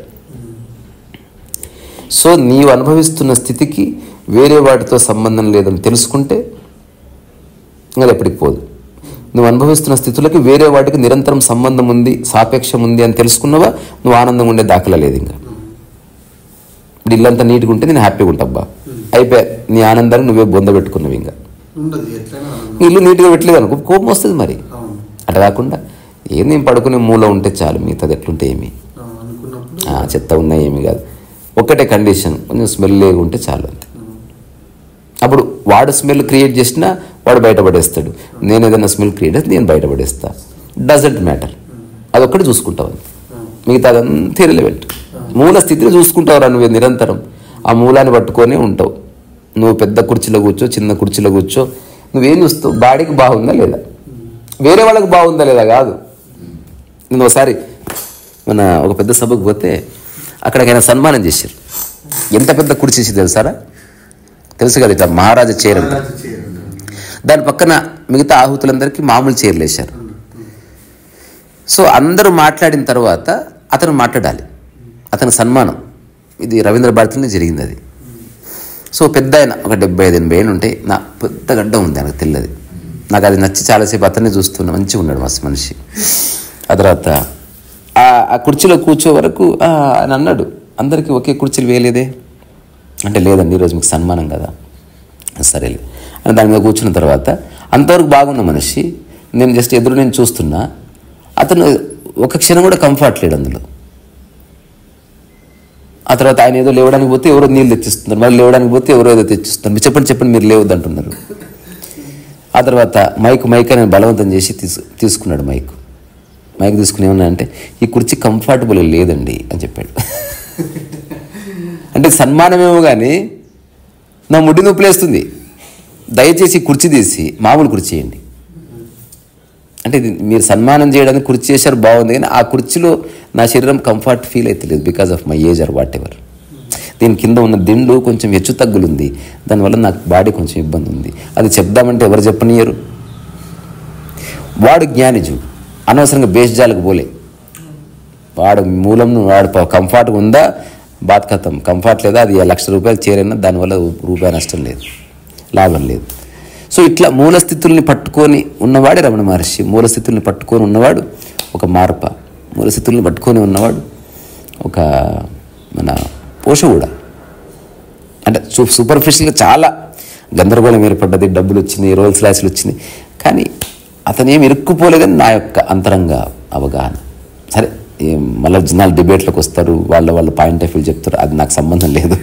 సో నీవు అనుభవిస్తున్న స్థితికి వేరే వాటితో సంబంధం లేదని తెలుసుకుంటే ఇంకా అది ఎప్పటికి పోదు నువ్వు అనుభవిస్తున్న స్థితులకి వేరే వాటికి నిరంతరం సంబంధం ఉంది సాపేక్షం ఉంది అని తెలుసుకున్నావా నువ్వు ఆనందంగా ఉండే దాఖలా లేదు ఇంకా ఇప్పుడు ఇల్లంతా నీట్గా ఉంటే నేను హ్యాపీగా ఉంటాబ్బా అయిపోయా నీ ఆనందాన్ని నువ్వే బొంద పెట్టుకున్నావు ఇంకా ఉండదు ఎట్లయినా ఆనందం. ఇల్లు నీట్గా పెట్టలేదు అనుకో కోపం వస్తుంది మరి అవును అట్లా కాకుండా ఏం నేను పడుకునే మూల ఉంటే చాలు మిగతాది ఎట్లుంటే ఏమి ఆ, అనుకున్నప్పుడు ఆ, చెత్త ఉన్నా ఏమి కాదు ఒక్కటే కండిషన్ కొంచెం స్మెల్ ఉంటే చాలు అంతే అప్పుడు వాడు స్మెల్ క్రియేట్ చేసినా వాడు బయటపడేస్తాడు నేను ఏదైనా స్మెల్ క్రియేట్ చేస్తే నేను బయటపడేస్తా డజంట్ మ్యాటర్ అదొక్కటి చూసుకుంటావు అంతే మిగతా అదంతా ఇరలెవెంట్ మూల స్థితిని చూసుకుంటావురా నువ్వు నిరంతరం ఆ మూలాన్ని పట్టుకొని ఉంటావు నువ్వు పెద్ద కుర్చీలో కూర్చో చిన్న కుర్చీలో కూర్చో నువ్వేం చూస్తావు బాడీకి బాగుందా లేదా వేరే వాళ్ళకి బాగుందా లేదా కాదు నేను ఒకసారి మన ఒక పెద్ద సభకు పోతే అక్కడికైనా సన్మానం చేశారు ఎంత పెద్ద కుర్చీ ఇచ్చి తెలుసారా తెలుసు కదా ఇట్లా మహారాజా చైర్ అంటారు రాజు చేయరు. దాని పక్కన మిగతా ఆహుతులందరికీ మామూలు చైర్లు వేశారు సో అందరూ మాట్లాడిన తర్వాత అతను మాట్లాడాలి అతని సన్మానం ఇది రవీంద్ర భారతిలోనే జరిగింది అది సో పెద్ద ఆయన ఒక డెబ్బై ఐదు ఎనభై ఏళ్ళు ఉంటే నా పెద్ద గడ్డ ఉంది ఆయనకు తెల్లది నాకు అది నచ్చి చాలాసేపు అతన్ని చూస్తున్నా మంచిగా ఉన్నాడు మస్తు మనిషి ఆ తర్వాత ఆ- ఆ కుర్చీలో కూర్చో వరకు "ఆ" అని అన్నాడు అందరికీ ఒకే కుర్చీలు వేయలేదే అంటే లేదండి ఈరోజు మీకు సన్మానం కదా సరేలే అని దాని మీద కూర్చున్న తర్వాత అంతవరకు బాగున్న మనిషి నేను జస్ట్ ఎదురు నేను చూస్తున్నా అతను ఒక క్షణం కూడా కంఫర్ట్ లేడు అందులో ఆ తర్వాత ఆయన ఏదో లేవడానికి పోతే ఎవరో నీళ్ళు తెచ్చిస్తున్నారు మళ్ళీ లేవడానికి పోతే ఎవరో ఏదో తెచ్చిస్తున్నారు మీరు చెప్పండి చెప్పండి మీరు లేవద్దు అంటున్నారు ఆ తర్వాత మైక్ మైక్ అని బలవంతం చేసి తీసు తీసుకున్నాడు మైక్ మైక్ తీసుకుని ఏమన్నా అంటే ఈ కుర్చీ కంఫర్టబుల్ లేదండి అని చెప్పాడు అంటే సన్మానమేమో కానీ నా ముడ్డి నొప్పిలేస్తుంది దయచేసి ఈ కుర్చీ తీసి మామూలు కుర్చీ చేయండి అంటే ఇది మీరు సన్మానం చేయడానికి కుర్చీ చేశారు బాగుంది కానీ ఆ కుర్చీలో నా శరీరం కంఫర్ట్ ఫీల్ అవుతలేదు because of my age or whatever దీని కింద ఉన్న దిండు కొంచెం హెచ్చు తగ్గులు ఉంది దానివల్ల నాకు బాడీ కొంచెం ఇబ్బంది ఉంది అది చెప్దామంటే ఎవరు చెప్పనియరు వాడు జ్ఞానిజు అనవసరంగా బేస్జాలకు పోలే వాడు మూలం వాడు ప- కంఫర్ట్గా ఉందా బాత్ కథం కంఫర్ట్ లేదా అది లక్ష రూపాయలు చేరైనా దానివల్ల రూపాయి నష్టం లేదు లాభం లేదు సో ఇట్లా మూల స్థితుల్ని పట్టుకొని ఉన్నవాడే రమణ మహర్షి మూల స్థితుల్ని పట్టుకొని ఉన్నవాడు ఒక మార్ప మూల స్థితుల్ని పట్టుకొని ఉన్నవాడు ఒక మన పోషకుడ అంటే సూ సూపర్ఫిషియల్గా చాలా గందరగోళం ఏర్పడ్డది డబ్బులు వచ్చినాయి రోల్స్ లాస్లు వచ్చినాయి కానీ అతను ఏమి ఇరుక్కుపోలేదని నా యొక్క అంతరంగ అవగాహన సరే ఏం మళ్ళీ జనాలు డిబేట్లకు వస్తారు వాళ్ళ వాళ్ళ పాయింట్ ఆఫ్ వ్యూ చెప్తారు అది నాకు సంబంధం లేదు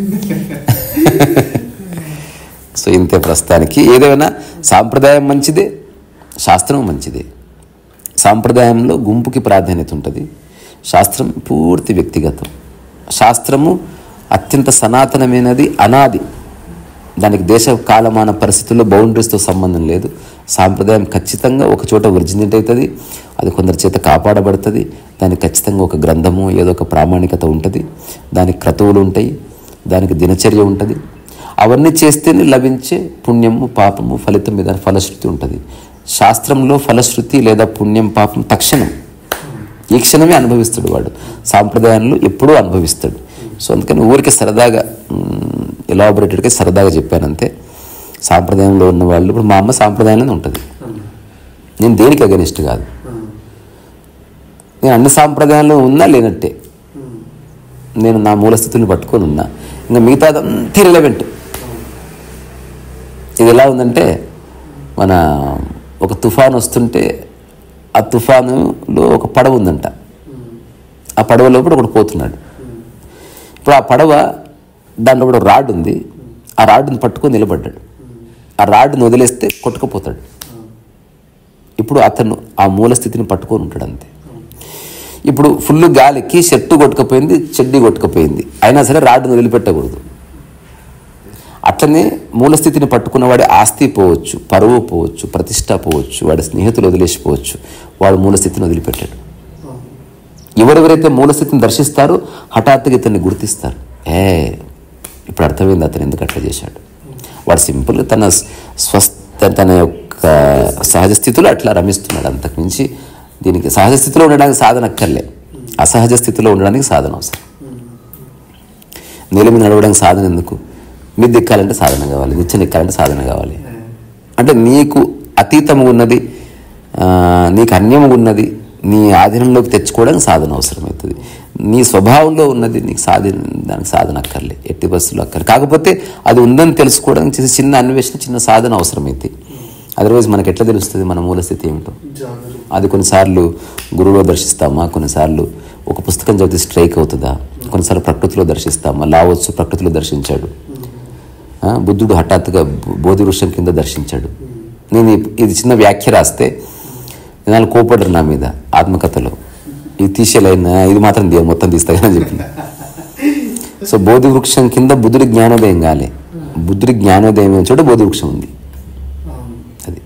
సో ఇంతే ప్రస్తుతానికి ఏదేమైనా సాంప్రదాయం మంచిదే శాస్త్రం మంచిదే సాంప్రదాయంలో గుంపుకి ప్రాధాన్యత ఉంటుంది శాస్త్రం పూర్తి వ్యక్తిగతం శాస్త్రము అత్యంత సనాతనమైనది అనాది దానికి దేశ కాలమాన పరిస్థితుల్లో బౌండరీస్తో సంబంధం లేదు సాంప్రదాయం ఖచ్చితంగా ఒక చోట ఒరిజినేట్ అవుతుంది అది కొందరి చేత కాపాడబడుతుంది దానికి ఖచ్చితంగా ఒక గ్రంథము ఏదో ఒక ప్రామాణికత ఉంటుంది దానికి క్రతువులు ఉంటాయి దానికి దినచర్య ఉంటుంది అవన్నీ చేస్తేనే లభించే పుణ్యము పాపము ఫలితం మీద ఫలశ్రుతి ఉంటుంది శాస్త్రంలో ఫలశ్రుతి లేదా పుణ్యం పాపం తక్షణం ఈ క్షణమే అనుభవిస్తాడు వాడు సాంప్రదాయంలో ఎప్పుడూ అనుభవిస్తాడు సో అందుకని ఊరికి సరదాగా ఎలాబొరేటెడ్గా సరదాగా చెప్పానంతే సాంప్రదాయంలో ఉన్న వాళ్ళు ఇప్పుడు మా అమ్మ సాంప్రదాయంలోనే ఉంటుంది నేను దేనికి అగనిస్ట్ కాదు నేను అన్ని సాంప్రదాయాలు ఉన్నా లేనట్టే నేను నా మూల స్థితిని పట్టుకొని ఉన్నా ఇంకా మిగతాదంతా రిలవెంట్ ఇది ఎలా ఉందంటే మన ఒక తుఫాన్ వస్తుంటే ఆ తుఫానులో ఒక పడవ ఉందంట ఆ పడవ లోపల ఒకడు పోతున్నాడు ఇప్పుడు ఆ పడవ దాంట్లో కూడా రాడ్ ఉంది ఆ రాడ్ని పట్టుకొని నిలబడ్డాడు ఆ రాడ్ని వదిలేస్తే కొట్టుకుపోతాడు ఇప్పుడు అతను ఆ మూల స్థితిని పట్టుకొని ఉంటాడు అంతే ఇప్పుడు ఫుల్ గాలికి షర్టు కొట్టుకపోయింది చెడ్డీ కొట్టుకపోయింది అయినా సరే రాడ్డును వదిలిపెట్టకూడదు అట్లనే మూలస్థితిని పట్టుకున్న వాడి ఆస్తి పోవచ్చు పరువు పోవచ్చు ప్రతిష్ట పోవచ్చు వాడి స్నేహితులు వదిలేసిపోవచ్చు వాడు మూలస్థితిని వదిలిపెట్టాడు ఎవరెవరైతే మూలస్థితిని దర్శిస్తారో హఠాత్తుగా ఇతన్ని గుర్తిస్తారు ఏ ఇప్పుడు అర్థమైంది అతను ఎందుకు అట్లా చేశాడు వాడు సింపుల్ తన స్వస్థ తన యొక్క సహజ స్థితిలో అట్లా రమిస్తున్నాడు అంతకుమించి దీనికి సహజ స్థితిలో ఉండడానికి సాధన అక్కర్లే అసహజ స్థితిలో ఉండడానికి సాధన అవసరం నీళ్ళ మీద నడవడానికి సాధన ఎందుకు మీద ఎక్కాలంటే సాధన కావాలి నిచ్చెన ఎక్కాలంటే సాధన కావాలి అంటే నీకు అతీతము ఉన్నది ఆ, నీకు అన్యము ఉన్నది నీ ఆధీనంలోకి తెచ్చుకోవడానికి సాధన అవసరమవుతుంది నీ స్వభావంలో ఉన్నది నీకు సాధన దానికి సాధన అక్కర్లే ఎట్టి బస్సులు అక్కర్లే కాకపోతే అది ఉందని తెలుసుకోవడానికి చేసే చిన్న అన్వేషణ చిన్న సాధన అవసరమైతే అదర్వైజ్ మనకి ఎట్లా తెలుస్తుంది మన మూలస్థితి ఏమిటో జాగ్రత్త అది కొన్నిసార్లు గురువులో దర్శిస్తామా కొన్నిసార్లు ఒక పుస్తకం చదివితే స్ట్రైక్ అవుతుందా కొన్నిసార్లు ప్రకృతిలో దర్శిస్తామా లావచ్చు ప్రకృతిలో దర్శించాడు ఆ, బుద్ధుడు హఠాత్తుగా బో- బోధి వృక్షం కింద దర్శించాడు నేను ఈ- ఇది చిన్న వ్యాఖ్య రాస్తే నేను కోపడ్డారు నా మీద ఆత్మకథలో ఇది తీసేలైనా ఇది మాత్రం దే మొత్తం తీస్తాయని చెప్పి సో బోధి వృక్షం కింద బుద్ధుడి జ్ఞానోదయం కాలే బుద్ధుడి జ్ఞానోదయం అయిన చోట బోధి వృక్షం ఉంది అది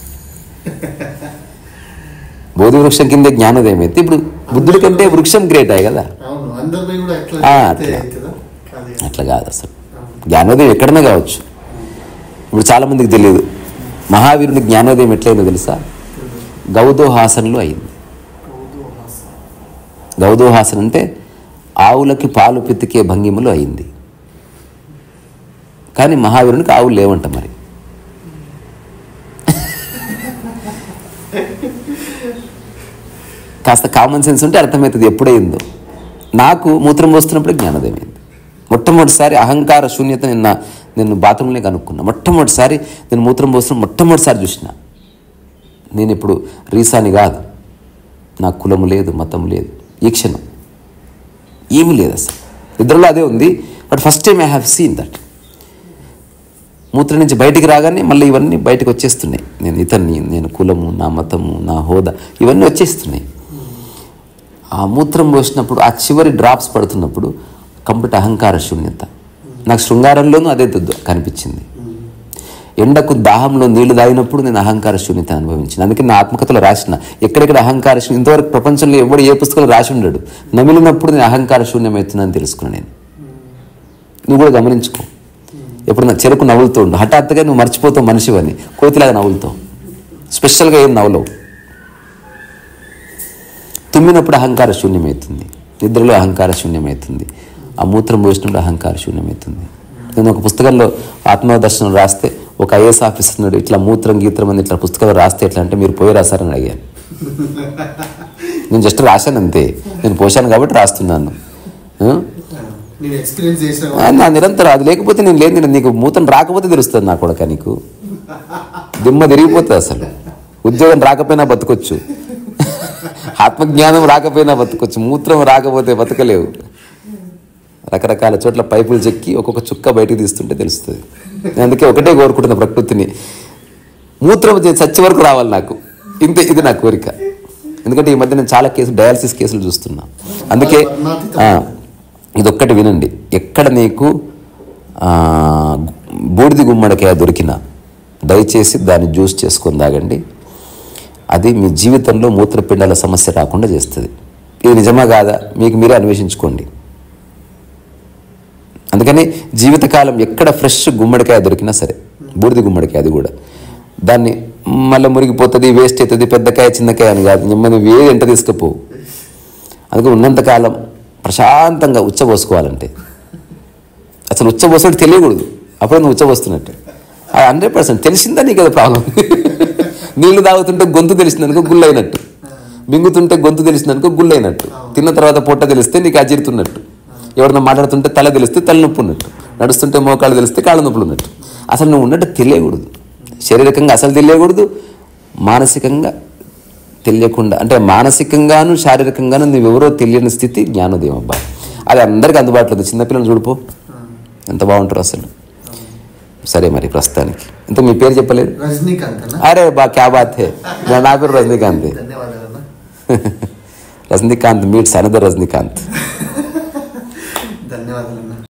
బోధి వృక్షం కింద జ్ఞానోదయం అయితే ఇప్పుడు బుద్ధుడి కంటే వృక్షం గ్రేట్ అయ్యి కదా అవును అందరిపై కూడా ఎట్లా ఆ, చెప్తే అట్లా. అవుతుందా? కాదు. అట్లా కాదు అసలు జ్ఞానోదయం ఎక్కడైనా కావచ్చు ఇప్పుడు చాలామందికి తెలియదు మహావీరుని జ్ఞానోదయం ఎట్లయిందో తెలుసా గౌదోహాసనలో అయింది గౌదోహాసన అంటే ఆవులకి పాలు పితికే భంగిమలో అయింది కానీ మహావీరునికి ఆవులు లేవంట మరి కాస్త కామన్ సెన్స్ ఉంటే అర్థమవుతుంది ఎప్పుడైందో నాకు మూత్రం పోస్తున్నప్పుడు జ్ఞానోదయం అయింది మొట్టమొదటిసారి అహంకార శూన్యత నిన్న నేను బాత్రూంలో కనుక్కున్నా మొట్టమొదటిసారి నేను మూత్రం పోస్తున్న మొట్టమొదటిసారి చూసిన నేను ఇప్పుడు రీసాని కాదు నాకు కులము లేదు మతం లేదు ఈ క్షణం ఏమీ లేదు అసలు ఇద్దరిలో అదే ఉంది but first time I have seen that మూత్రం నుంచి బయటికి రాగానే మళ్ళీ ఇవన్నీ బయటకు వచ్చేస్తున్నాయి నేను ఇతన్ని నేను కులము నా మతము నా హోదా ఇవన్నీ వచ్చేస్తున్నాయి ఆ మూత్రం పోసినప్పుడు ఆ చివరి డ్రాప్స్ పడుతున్నప్పుడు కంప్లీట్ అహంకార శూన్యత నాకు శృంగారంలోనూ అదే దుద్దు కనిపించింది ఎండకు దాహంలో నీళ్లు తాగినప్పుడు నేను అహంకార శూన్యత అనుభవించిన అందుకే నా ఆత్మకథలో రాసిన ఎక్కడెక్కడ అహంకార శూన్యం ఇంతవరకు ప్రపంచంలో ఎవడు ఏ పుస్తకంలో రాసి ఉండడు నమిలినప్పుడు నేను అహంకార శూన్యమవుతున్నాను తెలుసుకున్నాను నేను నువ్వు కూడా గమనించుకో ఎప్పుడన్నా చెరుకు నవ్వులుతూ ఉండు హఠాత్తుగా నువ్వు మర్చిపోతావు మనిషివని కోతిలాగా నవ్వులుతావు స్పెషల్గా ఏం నవ్వులవు తుమ్మినప్పుడు అహంకార శూన్యమవుతుంది నిద్రలో అహంకార శూన్యమవుతుంది ఆ మూత్రం పోసినప్పుడు అహంకార శూన్యమవుతుంది నేను ఒక పుస్తకంలో ఆత్మదర్శనం రాస్తే ఒక ఐఏఎస్ ఆఫీసర్ ఉన్నాడు ఇట్లా మూత్రం గీత్రం అని ఇట్లా పుస్తకంలో రాస్తే ఎట్లా అంటే మీరు పోయి రాశారని అడిగాను నేను జస్ట్ రాశాను అంతే నేను పోశాను కాబట్టి రాస్తున్నాను ఆ? నేను ఎక్స్పీరియన్స్ చేసిన ఆ, నా నిరంతరం అది లేకపోతే నేను లేదు నేను నీకు మూతం రాకపోతే తెలుస్తుంది నా కొడక నీకు దిమ్మ తిరిగిపోతుంది అసలు ఉద్యోగం రాకపోయినా బతకొచ్చు ఆత్మజ్ఞానం రాకపోయినా బతకొచ్చు మూత్రం రాకపోతే బతకలేవు రకరకాల చోట్ల పైపులు చెక్కి ఒక్కొక్క చుక్క బయటికి తీస్తుంటే తెలుస్తుంది నేను అందుకే ఒకటే కోరుకుంటున్న ప్రకృతిని మూత్రం చే- చచ్చే వరకు రావాలి నాకు ఇంతే ఇది నా కోరిక ఎందుకంటే ఈ మధ్య నేను చాలా కేసులు డయాలసిస్ కేసులు చూస్తున్నా అందుకే ఆ, ఇదొక్కటి వినండి ఎక్కడ నీకు ఆ, బూడిది గుమ్మడికాయ దొరికినా దయచేసి దాన్ని జ్యూస్ చేసుకొని తాగండి అది మీ జీవితంలో మూత్రపిండాల సమస్య రాకుండా చేస్తుంది ఇది నిజమా కాదా మీకు మీరే అన్వేషించుకోండి అందుకని జీవితకాలం ఎక్కడ ఫ్రెష్ గుమ్మడికాయ దొరికినా సరే బూడిది గుమ్మడికాయ అది కూడా దాన్ని మళ్ళీ మురిగిపోతుంది వేస్ట్ అవుతుంది పెద్దకాయ చిన్నకాయ అని కాదు నెమ్మది వేడి ఎంట తీసుకుపోవు అందుకే ఉన్నంతకాలం ప్రశాంతంగా ఉచ్చబోసుకోవాలంటే అసలు ఉచ్చబోసినట్టు తెలియకూడదు అప్పుడు నువ్వు ఉచ్చబోస్తున్నట్టు అది హండ్రెడ్ పర్సెంట్ తెలిసిందా నీకు అది ప్రాబ్లం నీళ్లు తాగుతుంటే గొంతు తెలిసింది అనుకో గుల్లైనట్టు మింగుతుంటే గొంతు తెలిసింది అనుకో గుల్లైనట్టు తిన్న తర్వాత పొట్ట తెలిస్తే నీకు అజీర్తున్నట్టు ఎవరన్నా మాట్లాడుతుంటే తల తెలిస్తే తలనొప్పి ఉన్నట్టు నడుస్తుంటే మోకాళ్ళు తెలిస్తే కాళ్ళ నొప్పులు ఉన్నట్టు అసలు నువ్వు ఉన్నట్టు తెలియకూడదు శారీరకంగా అసలు తెలియకూడదు మానసికంగా తెలియకుండా అంటే మానసికంగాను శారీరకంగాను నువ్వెవరో తెలియని స్థితి జ్ఞానోదయం అబ్బా అది అందరికీ అందుబాటులో ఉంది చిన్నపిల్లలు చూడిపో ఎంత బాగుంటారు అసలు సరే మరి ప్రస్తుతానికి ఇంత మీ పేరు చెప్పలేదు రజనీకాంత్ అన్న అరే బా క్యా బాత్ హే నా- నా పేరు రజనీకాంత్ ధన్యవాదాలు అన్న రజనీకాంత్ మీట్స్ అనదర్ రజనీకాంత్ ధన్యవాదాలు అన్న